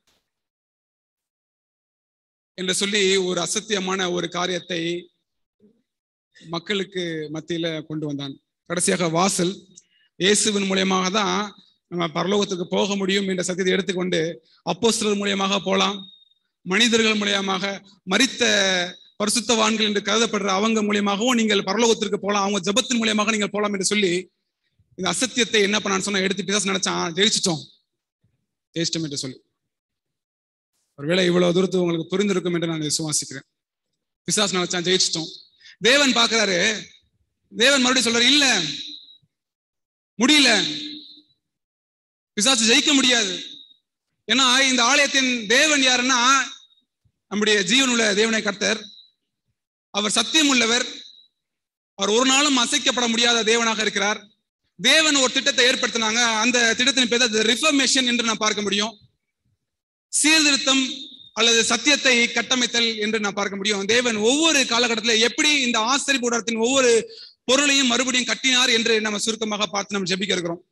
என்று சொல்லி ஒரு அசத்தியமான ஒரு காரியத்தை மக்களுக்கு மத்தியில கொண்டு வந்தான் கடைசியாக வாசல் இயேசுவின் மூலியமாக தான் நம்ம பரலோகத்துக்கு போக முடியும் என்ற சத்தியத்தை எடுத்துக்கொண்டு அப்போஸ்தலர் மூலியமாக போகலாம் மனிதர்கள் மூலியமாக மறித்த பரிசுத்தவான்கள் என்று கருதப்படுற அவங்க மூலியமாகவும் நீங்கள் பரலோகத்திற்கு போகலாம் அவங்க ஜபத்தின் மூலியமாக நீங்கள் போகலாம் என்று சொல்லி இந்த அசத்தியத்தை என்ன பண்ணான்னு சொன்னா எடுத்து பிசாசு நினைச்சான் ஜெயிச்சிட்டோம் ஜெயிச்சிட்டோம் என்று சொல்லி ஒருவேளை இவ்வளவு தூரத்து உங்களுக்கு புரிந்திருக்கும் என்று நான் விசுவாசிக்கிறேன் பிசாசு நினைச்சான் ஜெயிச்சிட்டோம் தேவன் பாக்குறாரு தேவன் மறுபடியும் சொல்றாரு இல்ல முடியல பிசாசு ஜெயிக்க முடியாது ஏன்னா இந்த ஆலயத்தின் தேவன் யாருன்னா நம்முடைய ஜீவன் உள்ள தேவனை கர்த்தர் அவர் சத்தியம் உள்ளவர் அவர் ஒரு நாளும் அசைக்கப்பட முடியாத தேவனாக இருக்கிறார் தேவன் ஒரு திட்டத்தை ஏற்படுத்தினாங்க அந்த திட்டத்தின் பேர் ரிஃபர்மேஷன் என்று நான் பார்க்க முடியும் சீர்திருத்தம் அல்லது சத்தியத்தை கட்டமைத்தல் என்று நான் பார்க்க முடியும் தேவன் ஒவ்வொரு காலகட்டத்தில் எப்படி இந்த ஆசிரியர் கூடத்தின் ஒவ்வொரு பொருளையும் மறுபடியும் கட்டினார் என்று நம்ம சுருக்கமாக பார்த்து நம்ம ஜெபிக்க இருக்கிறோம்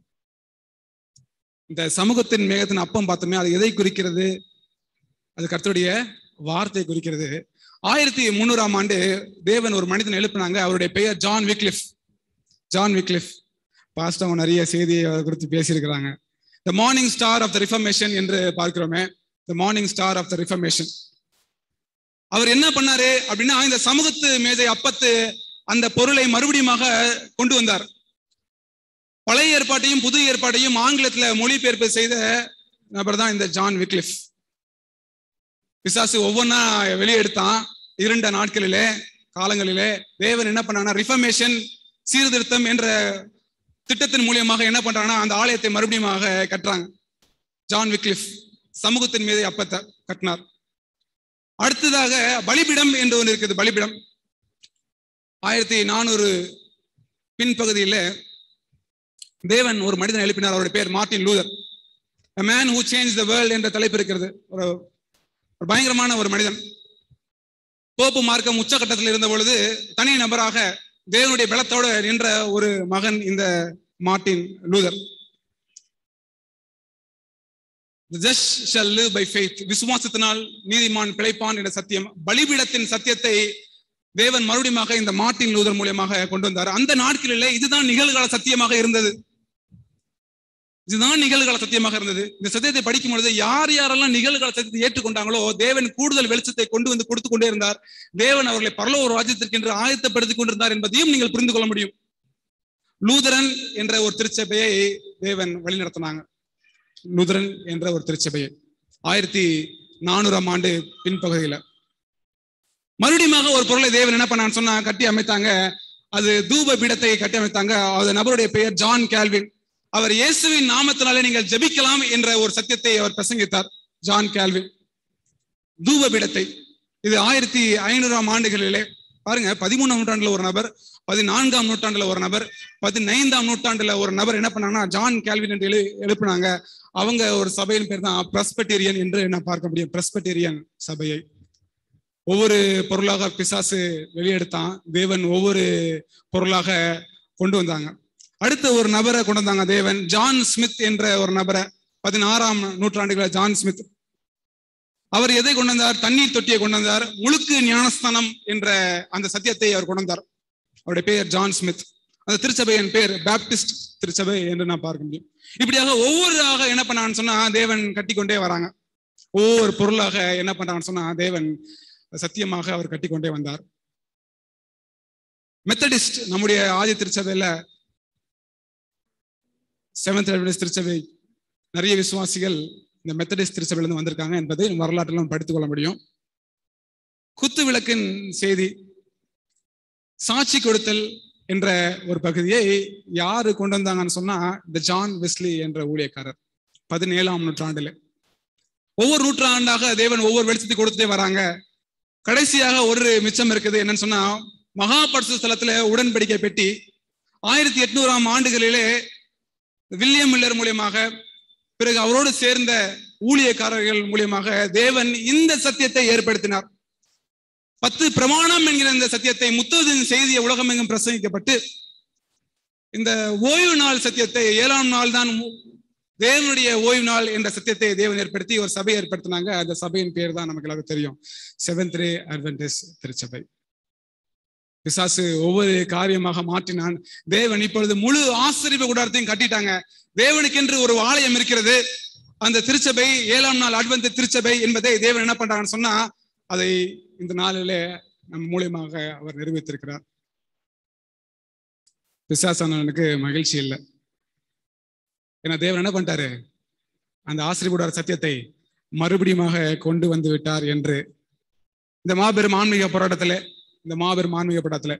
இந்த சமூகத்தின் மேகத்தின் அப்பம் பார்த்தோமே அது எதை குறிக்கிறது அது கர்த்தருடைய வார்த்தை குறிக்கிறது ஆயிரத்தி முன்னூறாம் ஆண்டு தேவன் ஒரு மனிதன் எழுப்பினாங்க அவருடைய பெயர் ஜான் விக்லிஃப் ஜான் விக்லிஃப் பாஸ்ட் அவங்க நிறைய செய்தியை அதை குறித்து பேசியிருக்கிறாங்க the morning star of the reformation என்று பார்க்கிறோமே the morning star of the reformation அவர் என்ன பண்ணாரு அப்படின்னா இந்த சமூகத்து மேதை அப்பத்து அந்த பொருளை மறுபடியுமாக கொண்டு வந்தார் பழைய ஏற்பாட்டையும் புது ஏற்பாட்டையும் ஆங்கிலத்துல மொழிபெயர்ப்பு செய்த நபர் தான் இந்த ஜான் விக்லிஃப் பிசாசு ஒவ்வொன்றா வெளியெடுத்தான் இருண்ட நாட்களிலே காலங்களிலே தேவன் என்ன பண்ணாங்கன்னா ரிஃபர்மேஷன் சீர்திருத்தம் என்ற திட்டத்தின் மூலியமாக என்ன பண்றாங்கன்னா அந்த ஆலயத்தை மறுபடியும் கட்டுறாங்க ஜான் விக்லிஃப் சமூகத்தின் மீது அப்பத்தை கட்டினார் அடுத்ததாக பலிபிடம் என்று ஒன்று இருக்குது பலிபிடம் ஆயிரத்தி நானூறு பின்பகுதியில் தேவன் ஒரு மனிதன் எழுப்பினார் அவருடைய பேர் Martin Luther A man who changed the world என்ற தலைப்பு இருக்கிறது ஒரு ஒரு பயங்கரமான ஒரு மனிதன் போப்பு மார்க்கம் உச்சகட்டத்தில் இருந்த பொழுது தனி நபராக தேவனுடைய பலத்தோடு நின்ற ஒரு மகன் இந்த Martin Luther The just shall live by faith விசுவாசத்தினால் நீதிமான் பிழைப்பான் என்ற சத்தியம் பலிபீடத்தின் சத்தியத்தை தேவன் மறுபடியும் இந்த மார்ட்டின் லூதர் மூலியமாக கொண்டு வந்தார் அந்த நாட்களிலே இதுதான் நிகழ்கால சத்தியமாக இருந்தது இதுதான் நிகழ்கால சத்தியமாக இருந்தது இந்த சத்தியத்தை படிக்கும் பொழுது யார் யாரெல்லாம் நிகழ்கால சத்தியத்தை ஏற்றுக்கொண்டாங்களோ தேவன் கூடுதல் வெளிச்சத்தை கொண்டு வந்து கொடுத்து கொண்டே இருந்தார் தேவன் அவர்களை பரலோ ஒரு ராஜ்யத்திற்கு என்று ஆயத்தப்படுத்திக் கொண்டிருந்தார் என்பதையும் நீங்கள் புரிந்து கொள்ள முடியும் லூதரன் என்ற ஒரு திருச்சபையை தேவன் வழிநடத்தினாங்க லூதரன் என்ற ஒரு திருச்சபையை ஆயிரத்தி நானூறாம் ஆண்டு பின்பகுதியில மறுபடியும் ஒரு பொருளை தேவன் என்ன பண்ணான்னு சொன்னா கட்டி அமைத்தாங்க அது தூப பீடத்தை கட்டி அமைத்தாங்க அது நபருடைய பெயர் ஜான் கேல்வின் அவர் இயேசுவின் நாமத்தினாலே நீங்கள் ஜெபிக்கலாம் என்ற ஒரு சத்தியத்தை அவர் பிரசங்கித்தார் ஜான் கேல்வின் தூப பீடத்தை இது ஆயிரத்தி ஐநூறாம் ஆண்டுகளிலே பாருங்க பதிமூணாம் நூற்றாண்டுல ஒரு நபர் பதினான்காம் நூற்றாண்டுல ஒரு நபர் பதினைந்தாம் நூற்றாண்டுல ஒரு நபர் என்ன பண்ணாங்கன்னா ஜான் கேல்வின் என்று எழு எழுப்பினாங்க அவங்க ஒரு சபையின் பேர் தான் பிரஸ்பெட்டேரியன் என்று நான் பார்க்க முடியும் பிரஸ்பெட்டேரியன் சபையை ஒவ்வொரு பொருளாக பிசாசு வெளியெடுத்தான் தேவன் ஒவ்வொரு பொருளாக கொண்டு வந்தாங்க அடுத்த ஒரு நபரை கொண்டு வந்தாங்க தேவன் ஜான் ஸ்மித் என்ற ஒரு நபரை பதினாறாம் நூற்றாண்டுகளில் ஜான் ஸ்மித் அவர் எதை கொண்டு வந்தார் தண்ணீர் தொட்டியை கொண்டு வந்தார் முழுக்கு ஞானஸ்தானம் என்ற அந்த சத்தியத்தை அவர் கொண்டு வந்தார் அவருடைய பெயர் ஜான் ஸ்மித் அந்த திருச்சபையின் பேர் பேப்டிஸ்ட் திருச்சபை என்று நான் பார்க்க முடியும் இப்படியாக ஒவ்வொருதாக என்ன பண்ணான்னு சொன்னா தேவன் கட்டிக்கொண்டே வராங்க ஒவ்வொரு பொருளாக என்ன பண்றாங்கன்னு சொன்னா தேவன் சத்தியமாக அவர் கட்டிக்கொண்டே வந்தார் மெத்தடிஸ்ட் நம்முடைய ஆதி திருச்சபையில செவன்த் அட்வென்டிஸ்ட் திருச்சபை நிறைய விசுவாசிகள் இந்த மெத்தடிஸ்ட் திருச்சபையிலிருந்து வந்திருக்காங்க என்பதை வரலாற்றில் நம்ம படித்துக் கொள்ள முடியும் குத்து விளக்கின் செய்தி சாட்சி கொடுத்தல் என்ற ஒரு பகுதியை யாரு கொண்டு வந்தாங்கன்னு சொன்னா இந்த ஜான் வெஸ்லி என்ற ஊழியக்காரர் பதினேழாம் நூற்றாண்டுல ஒவ்வொரு நூற்றாண்டாக தேவன் ஒவ்வொரு வெளிச்சத்தை கொடுத்துட்டே வராங்க கடைசியாக ஒரு மிச்சம் இருக்குது என்னன்னு சொன்னா மகாபரிசு ஸ்தலத்துல உடன்படிக்கை பெட்டி ஆயிரத்தி எட்நூறாம் ஆண்டுகளிலே வில்லியம் மில்லர் மூலியமாக பிறகு அவரோடு சேர்ந்த ஊழியக்காரர்கள் மூலியமாக தேவன் இந்த சத்தியத்தை ஏற்படுத்தினார் பத்து பிரமாணம் என்கிற இந்த சத்தியத்தை முத்ததின் செய்தியை உலகம் எங்கும் பிரசங்கிக்கப்பட்டு இந்த ஓய்வு நாள் சத்தியத்தை ஏழாம் நாள் தான் தேவனுடைய ஓய்வு நாள் என்ற சத்தியத்தை தேவன் ஏற்படுத்தி ஒரு சபை ஏற்படுத்தினாங்க அந்த சபையின் பேர் தான் நமக்கு எல்லாருக்கும் தெரியும் செவன்த் ரே அட்வென்டேஸ் திருச்சபை பிசாசு ஒவ்வொரு காரியமாக மாற்றினான் தேவன் இப்பொழுது முழு ஆசிரியப்பு கூடாரத்தையும் கட்டிட்டாங்க தேவனுக்கென்று ஒரு ஆலயம் இருக்கிறது அந்த திருச்சபை ஏழாம் நாள் அட்வென்ட் திருச்சபை என்பதை தேவன் என்ன பண்றாங்கன்னு சொன்னா அதை இந்த நாளிலே நம் மூலியமாக அவர் நிரூபித்திருக்கிறார் பிசாசானவனுக்கு மகிழ்ச்சி இல்லை ஏன்னா தேவன் என்ன பண்ணிட்டாரு அந்த ஆசிரியர் சத்தியத்தை மறுபடியுமாக கொண்டு வந்து விட்டார் என்று இந்த மாபெரும் ஆன்மீக போராட்டத்துல இந்த மாபெரும் ஆன்மீக போராட்டத்துல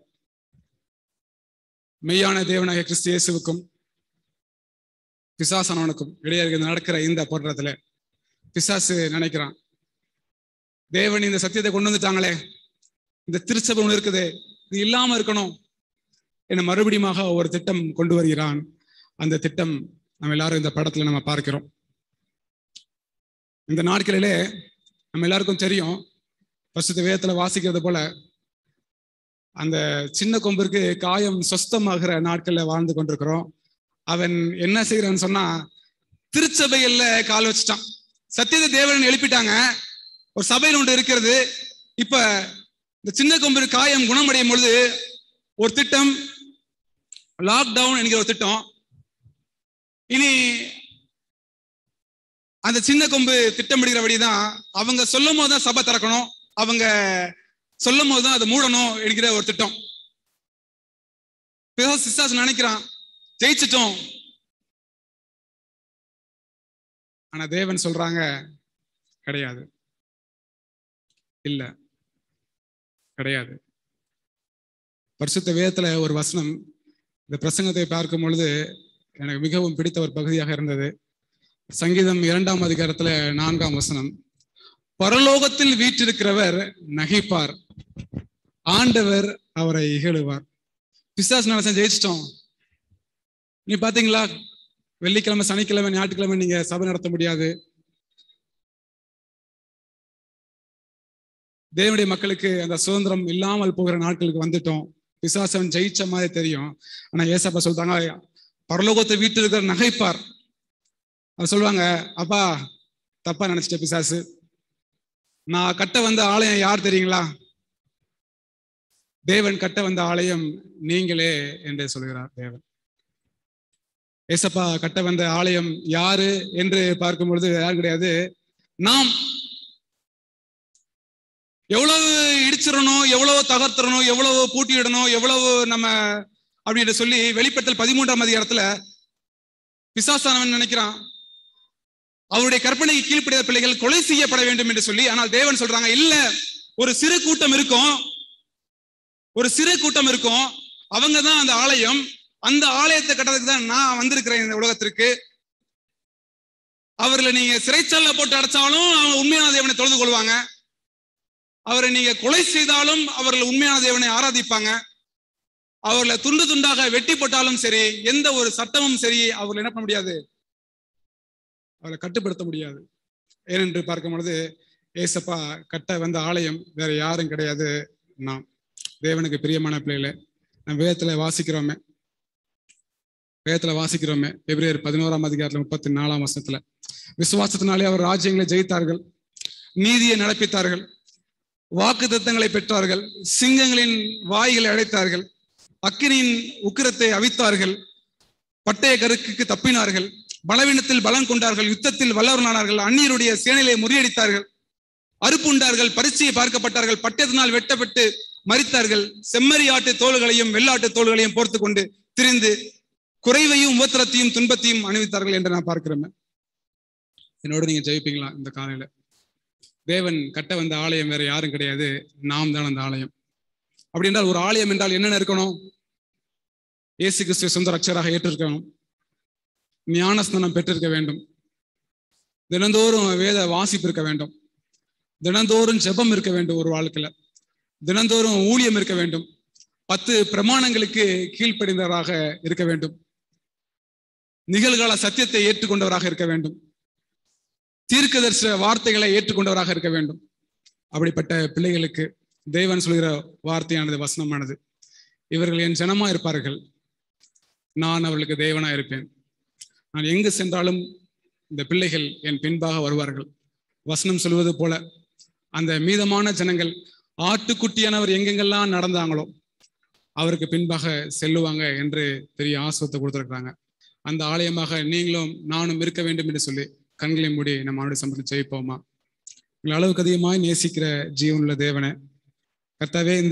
மெய்யான தேவனாக கிறிஸ்து இயேசுவுக்கும் பிசாசனவனுக்கும் இடையே நடக்கிற இந்த போராட்டத்துல பிசாசு நினைக்கிறான் தேவன் இந்த சத்தியத்தை கொண்டு வந்துட்டாங்களே இந்த திருச்சபை ஒன்று இருக்குது இது இல்லாம இருக்கணும் என மறுபடியுமாக ஒரு திட்டம் கொண்டு வருகிறான் அந்த திட்டம் நம்ம எல்லாரும் இந்த படத்துல நம்ம பார்க்கிறோம் இந்த நாட்களிலே நம்ம எல்லாருக்கும் தெரியும் பசுத்த வேதத்துல வாசிக்கிறது போல அந்த சின்ன கொம்பிற்கு காயம் சொஸ்தமாகிற நாட்கள்ல வாழ்ந்து கொண்டிருக்கிறோம் அவன் என்ன செய்யறான்னு சொன்னா திருச்சபையில கால் வச்சுட்டான் சத்தியத்தை தேவன் எழுப்பிட்டாங்க ஒரு சபையில் ஒன்று இருக்கிறது இப்ப இந்த சின்ன கொம்பு காயம் குணமடையும் பொழுது ஒரு திட்டம் லாக்டவுன் என்கிற ஒரு திட்டம் இனி அந்த சின்ன கொம்பு திட்டமிடுகிறபடிதான் அவங்க சொல்லும் போது தான் சபை திறக்கணும் அவங்க சொல்லும் போது தான் அதை மூடணும் என்கிற ஒரு திட்டம் சிசாஸ் நினைக்கிறான் ஜெயிச்சிட்டோம் ஆனா தேவன் சொல்றாங்க கிடையாது இல்ல கிடையாது பரிசுத்த வேதத்துல ஒரு வசனம் இந்த பிரசங்கத்தை பார்க்கும் பொழுது எனக்கு மிகவும் பிடித்த ஒரு பகுதியாக இருந்தது சங்கீதம் இரண்டாம் அதிகாரத்துல நான்காம் வசனம் பரலோகத்தில் வீற்றிருக்கிறவர் நகைப்பார் ஆண்டவர் அவரை இகழுவார் பிசாஸ் நினைச்சா ஜெயிச்சிட்டோம் நீ பாத்தீங்களா வெள்ளிக்கிழமை சனிக்கிழமை ஞாயிற்றுக்கிழமை நீங்க சபை நடத்த முடியாது தேவனுடைய மக்களுக்கு அந்த சுதந்திரம் இல்லாமல் போகிற நாட்களுக்கு வந்துட்டோம் பிசாசவன் ஜெயிச்ச மாதிரி தெரியும் ஆனா ஏசப்பா சொல்றாங்க பரலோகத்தை வீட்டில் இருக்கிற நகைப்பார் அவர் சொல்லுவாங்க அப்பா தப்பா நினைச்சிட்ட பிசாசு நான் கட்ட வந்த ஆலயம் யார் தெரியுங்களா தேவன் கட்ட வந்த ஆலயம் நீங்களே என்று சொல்கிறார் தேவன் ஏசப்பா கட்ட வந்த ஆலயம் யாரு என்று பார்க்கும் பொழுது யாரும் கிடையாது நாம் எவ்வளவு இடிச்சிடணும் எவ்வளவு தகர்த்திடணும் எவ்வளவு பூட்டியிடணும் எவ்வளவு நம்ம அப்படின்னு சொல்லி வெளிப்படுத்தல் பதிமூன்றாம் அதிகாரத்துல பிசாசானவன் நினைக்கிறான் அவருடைய கற்பனைக்கு கீழ்ப்படியாத பிள்ளைகள் கொலை செய்யப்பட வேண்டும் என்று சொல்லி ஆனால் தேவன் சொல்றாங்க இல்ல ஒரு சிறு கூட்டம் இருக்கும் ஒரு சிறு கூட்டம் இருக்கும் அவங்க தான் அந்த ஆலயம் அந்த ஆலயத்தை கட்டறதுக்கு தான் நான் வந்திருக்கிறேன் இந்த உலகத்திற்கு அவர்களை நீங்க சிறைச்சாலை போட்டு அடைச்சாலும் அவங்க உண்மையான தேவனை தொழுது கொள்வாங்க அவரை நீங்க கொலை செய்தாலும் அவர்கள் உண்மையான தேவனை ஆராதிப்பாங்க அவர்களை துண்டு துண்டாக வெட்டி போட்டாலும் சரி எந்த ஒரு சட்டமும் சரி அவர்களை என்ன பண்ண முடியாது அவரை கட்டுப்படுத்த முடியாது ஏனென்று பார்க்கும் பொழுது ஏசப்பா கட்ட வந்த ஆலயம் வேற யாரும் கிடையாது நாம் தேவனுக்கு பிரியமான பிள்ளைகளை நம்ம வேதத்துல வாசிக்கிறோமே வேதத்துல வாசிக்கிறோமே எபிரேயர் பதினோராம் அதிகாரத்துல முப்பத்தி நாலாம் வருஷத்துல விசுவாசத்தினாலே அவர் ராஜ்யங்களை ஜெயித்தார்கள் நீதியை நடப்பித்தார்கள் வாக்கு தத்தங்களை பெற்றார்கள் சிங்கங்களின் வாய்களை அடைத்தார்கள் அக்கினியின் உக்கிரத்தை அவித்தார்கள் பட்டய கருக்குக்கு தப்பினார்கள் பலவீனத்தில் பலம் கொண்டார்கள் யுத்தத்தில் வல்லவர்களானார்கள் அந்நியருடைய சேனையை முறியடித்தார்கள் அறுப்புண்டார்கள் பரிச்சையை பார்க்கப்பட்டார்கள் பட்டத்தினால் வெட்டப்பட்டு மறித்தார்கள் செம்மறி ஆட்டு தோள்களையும் வெள்ளாட்டு தோள்களையும் போர்த்து கொண்டு திரிந்து குறைவையும் உபத்திரத்தையும் துன்பத்தையும் அணிவித்தார்கள் என்று நான் பார்க்கிறேன் என்னோட நீங்க ஜெயிப்பீங்களா இந்த காலையில தேவன் கட்ட வந்த ஆலயம் வேற யாரும் கிடையாது நாம் தான் அந்த ஆலயம் அப்படி என்றால் ஒரு ஆலயம் என்றால் என்னென்ன இருக்கணும் இயேசு கிறிஸ்துவ சொந்த ரட்சராக ஏற்றிருக்கணும் ஞானஸ்தானம் பெற்றிருக்க வேண்டும் தினந்தோறும் வேத வாசிப்பு இருக்க வேண்டும் தினந்தோறும் ஜெபம் இருக்க வேண்டும் ஒரு வாழ்க்கையில தினந்தோறும் ஊழியம் இருக்க வேண்டும் பத்து பிரமாணங்களுக்கு கீழ்ப்படிந்தவராக இருக்க வேண்டும் நிகழ்கால சத்தியத்தை ஏற்றுக்கொண்டவராக இருக்க வேண்டும் தீர்க்கதர்ச வார்த்தைகளை ஏற்றுக்கொண்டவராக இருக்க வேண்டும் அப்படிப்பட்ட பிள்ளைகளுக்கு தேவன் சொல்கிற வார்த்தையானது வசனமானது இவர்கள் என் ஜனமா இருப்பார்கள் நான் அவர்களுக்கு தேவனா இருப்பேன் நான் எங்கு சென்றாலும் இந்த பிள்ளைகள் என் பின்பாக வருவார்கள் வசனம் சொல்வது போல அந்த மீதமான ஜனங்கள் ஆட்டுக்குட்டியானவர் எங்கெங்கெல்லாம் நடந்தாங்களோ அவருக்கு பின்பாக செல்லுவாங்க என்று பெரிய ஆசுவத்தை கொடுத்துருக்குறாங்க அந்த ஆலயமாக நீங்களும் நானும் இருக்க வேண்டும் என்று சொல்லி கண்களை மூடி நம்ம அவனுடைய சம்பளம் ஜெயிப்போமா உங்கள் அளவுக்கு அதிகமாய் நேசிக்கிற ஜீவனுள்ள தேவனை கர்த்தாவே இந்த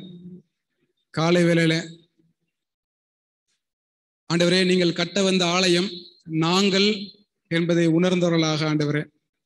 காலை வேளையில ஆண்டவரே நீங்கள் கட்ட வந்த ஆலயம் நாங்கள் என்பதை உணர்ந்தவர்களாக ஆண்டவரே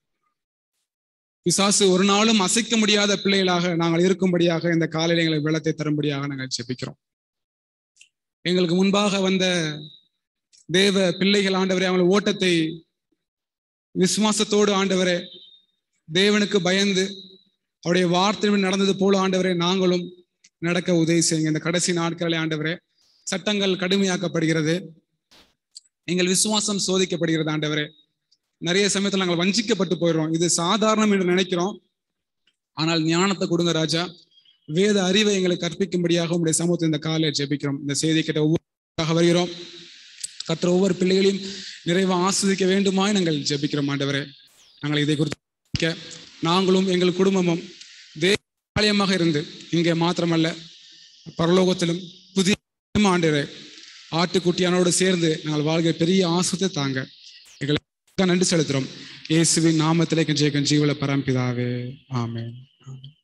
பிசாசு ஒரு நாளும் அசைக்க முடியாத பிள்ளைகளாக நாங்கள் இருக்கும்படியாக இந்த காலையில எங்களுக்கு வெள்ளத்தை தரும்படியாக நாங்கள் ஜெபிக்கிறோம் எங்களுக்கு முன்பாக வந்த தேவ பிள்ளைகள் ஆண்டவரே அவங்கள் ஓட்டத்தை விசுவாசத்தோடு ஆண்டவரே தேவனுக்கு பயந்து அவருடைய வார்த்தை நடந்தது போல ஆண்டவரே நாங்களும் நடக்க உதவி செய்யுங்க இந்த கடைசி நாட்களில் ஆண்டவரே சட்டங்கள் கடுமையாக்கப்படுகிறது எங்கள் விசுவாசம் சோதிக்கப்படுகிறது ஆண்டவரே நிறைய சமயத்தில் நாங்கள் வஞ்சிக்கப்பட்டு போயிடுறோம் இது சாதாரணம் என்று நினைக்கிறோம் ஆனால் ஞானத்தை கொடுங்க ராஜா வேத அறிவை எங்களுக்கு கற்பிக்கும்படியாக உங்களுடைய சமூகத்தை இந்த காலையை ஜெபிக்கிறோம் இந்த செய்தி கிட்ட ஒவ்வொரு வருகிறோம் கற்ற ஒவ்வொரு பிள்ளைகளையும் நிறைவா ஆஸ்வதிக்க வேண்டுமாய் நாங்கள் ஜெபிக்கிறோம் ஆண்டவரே நாங்கள் இதை குறித்து நாங்களும் எங்கள் குடும்பமும் தேவாலயமாக இருந்து இங்கே மாத்திரமல்ல பரலோகத்திலும் புதிய ஆண்டவரே ஆட்டுக்குட்டியானோடு சேர்ந்து நாங்கள் வாழ்கிற பெரிய ஆசத்தை தாங்க எங்களுக்கு நன்றி செலுத்துறோம் இயேசுவின் நாமத்திலே கஞ்சிய கஞ்சியுள்ள பரம்பிதாவே ஆமென் ஆமென்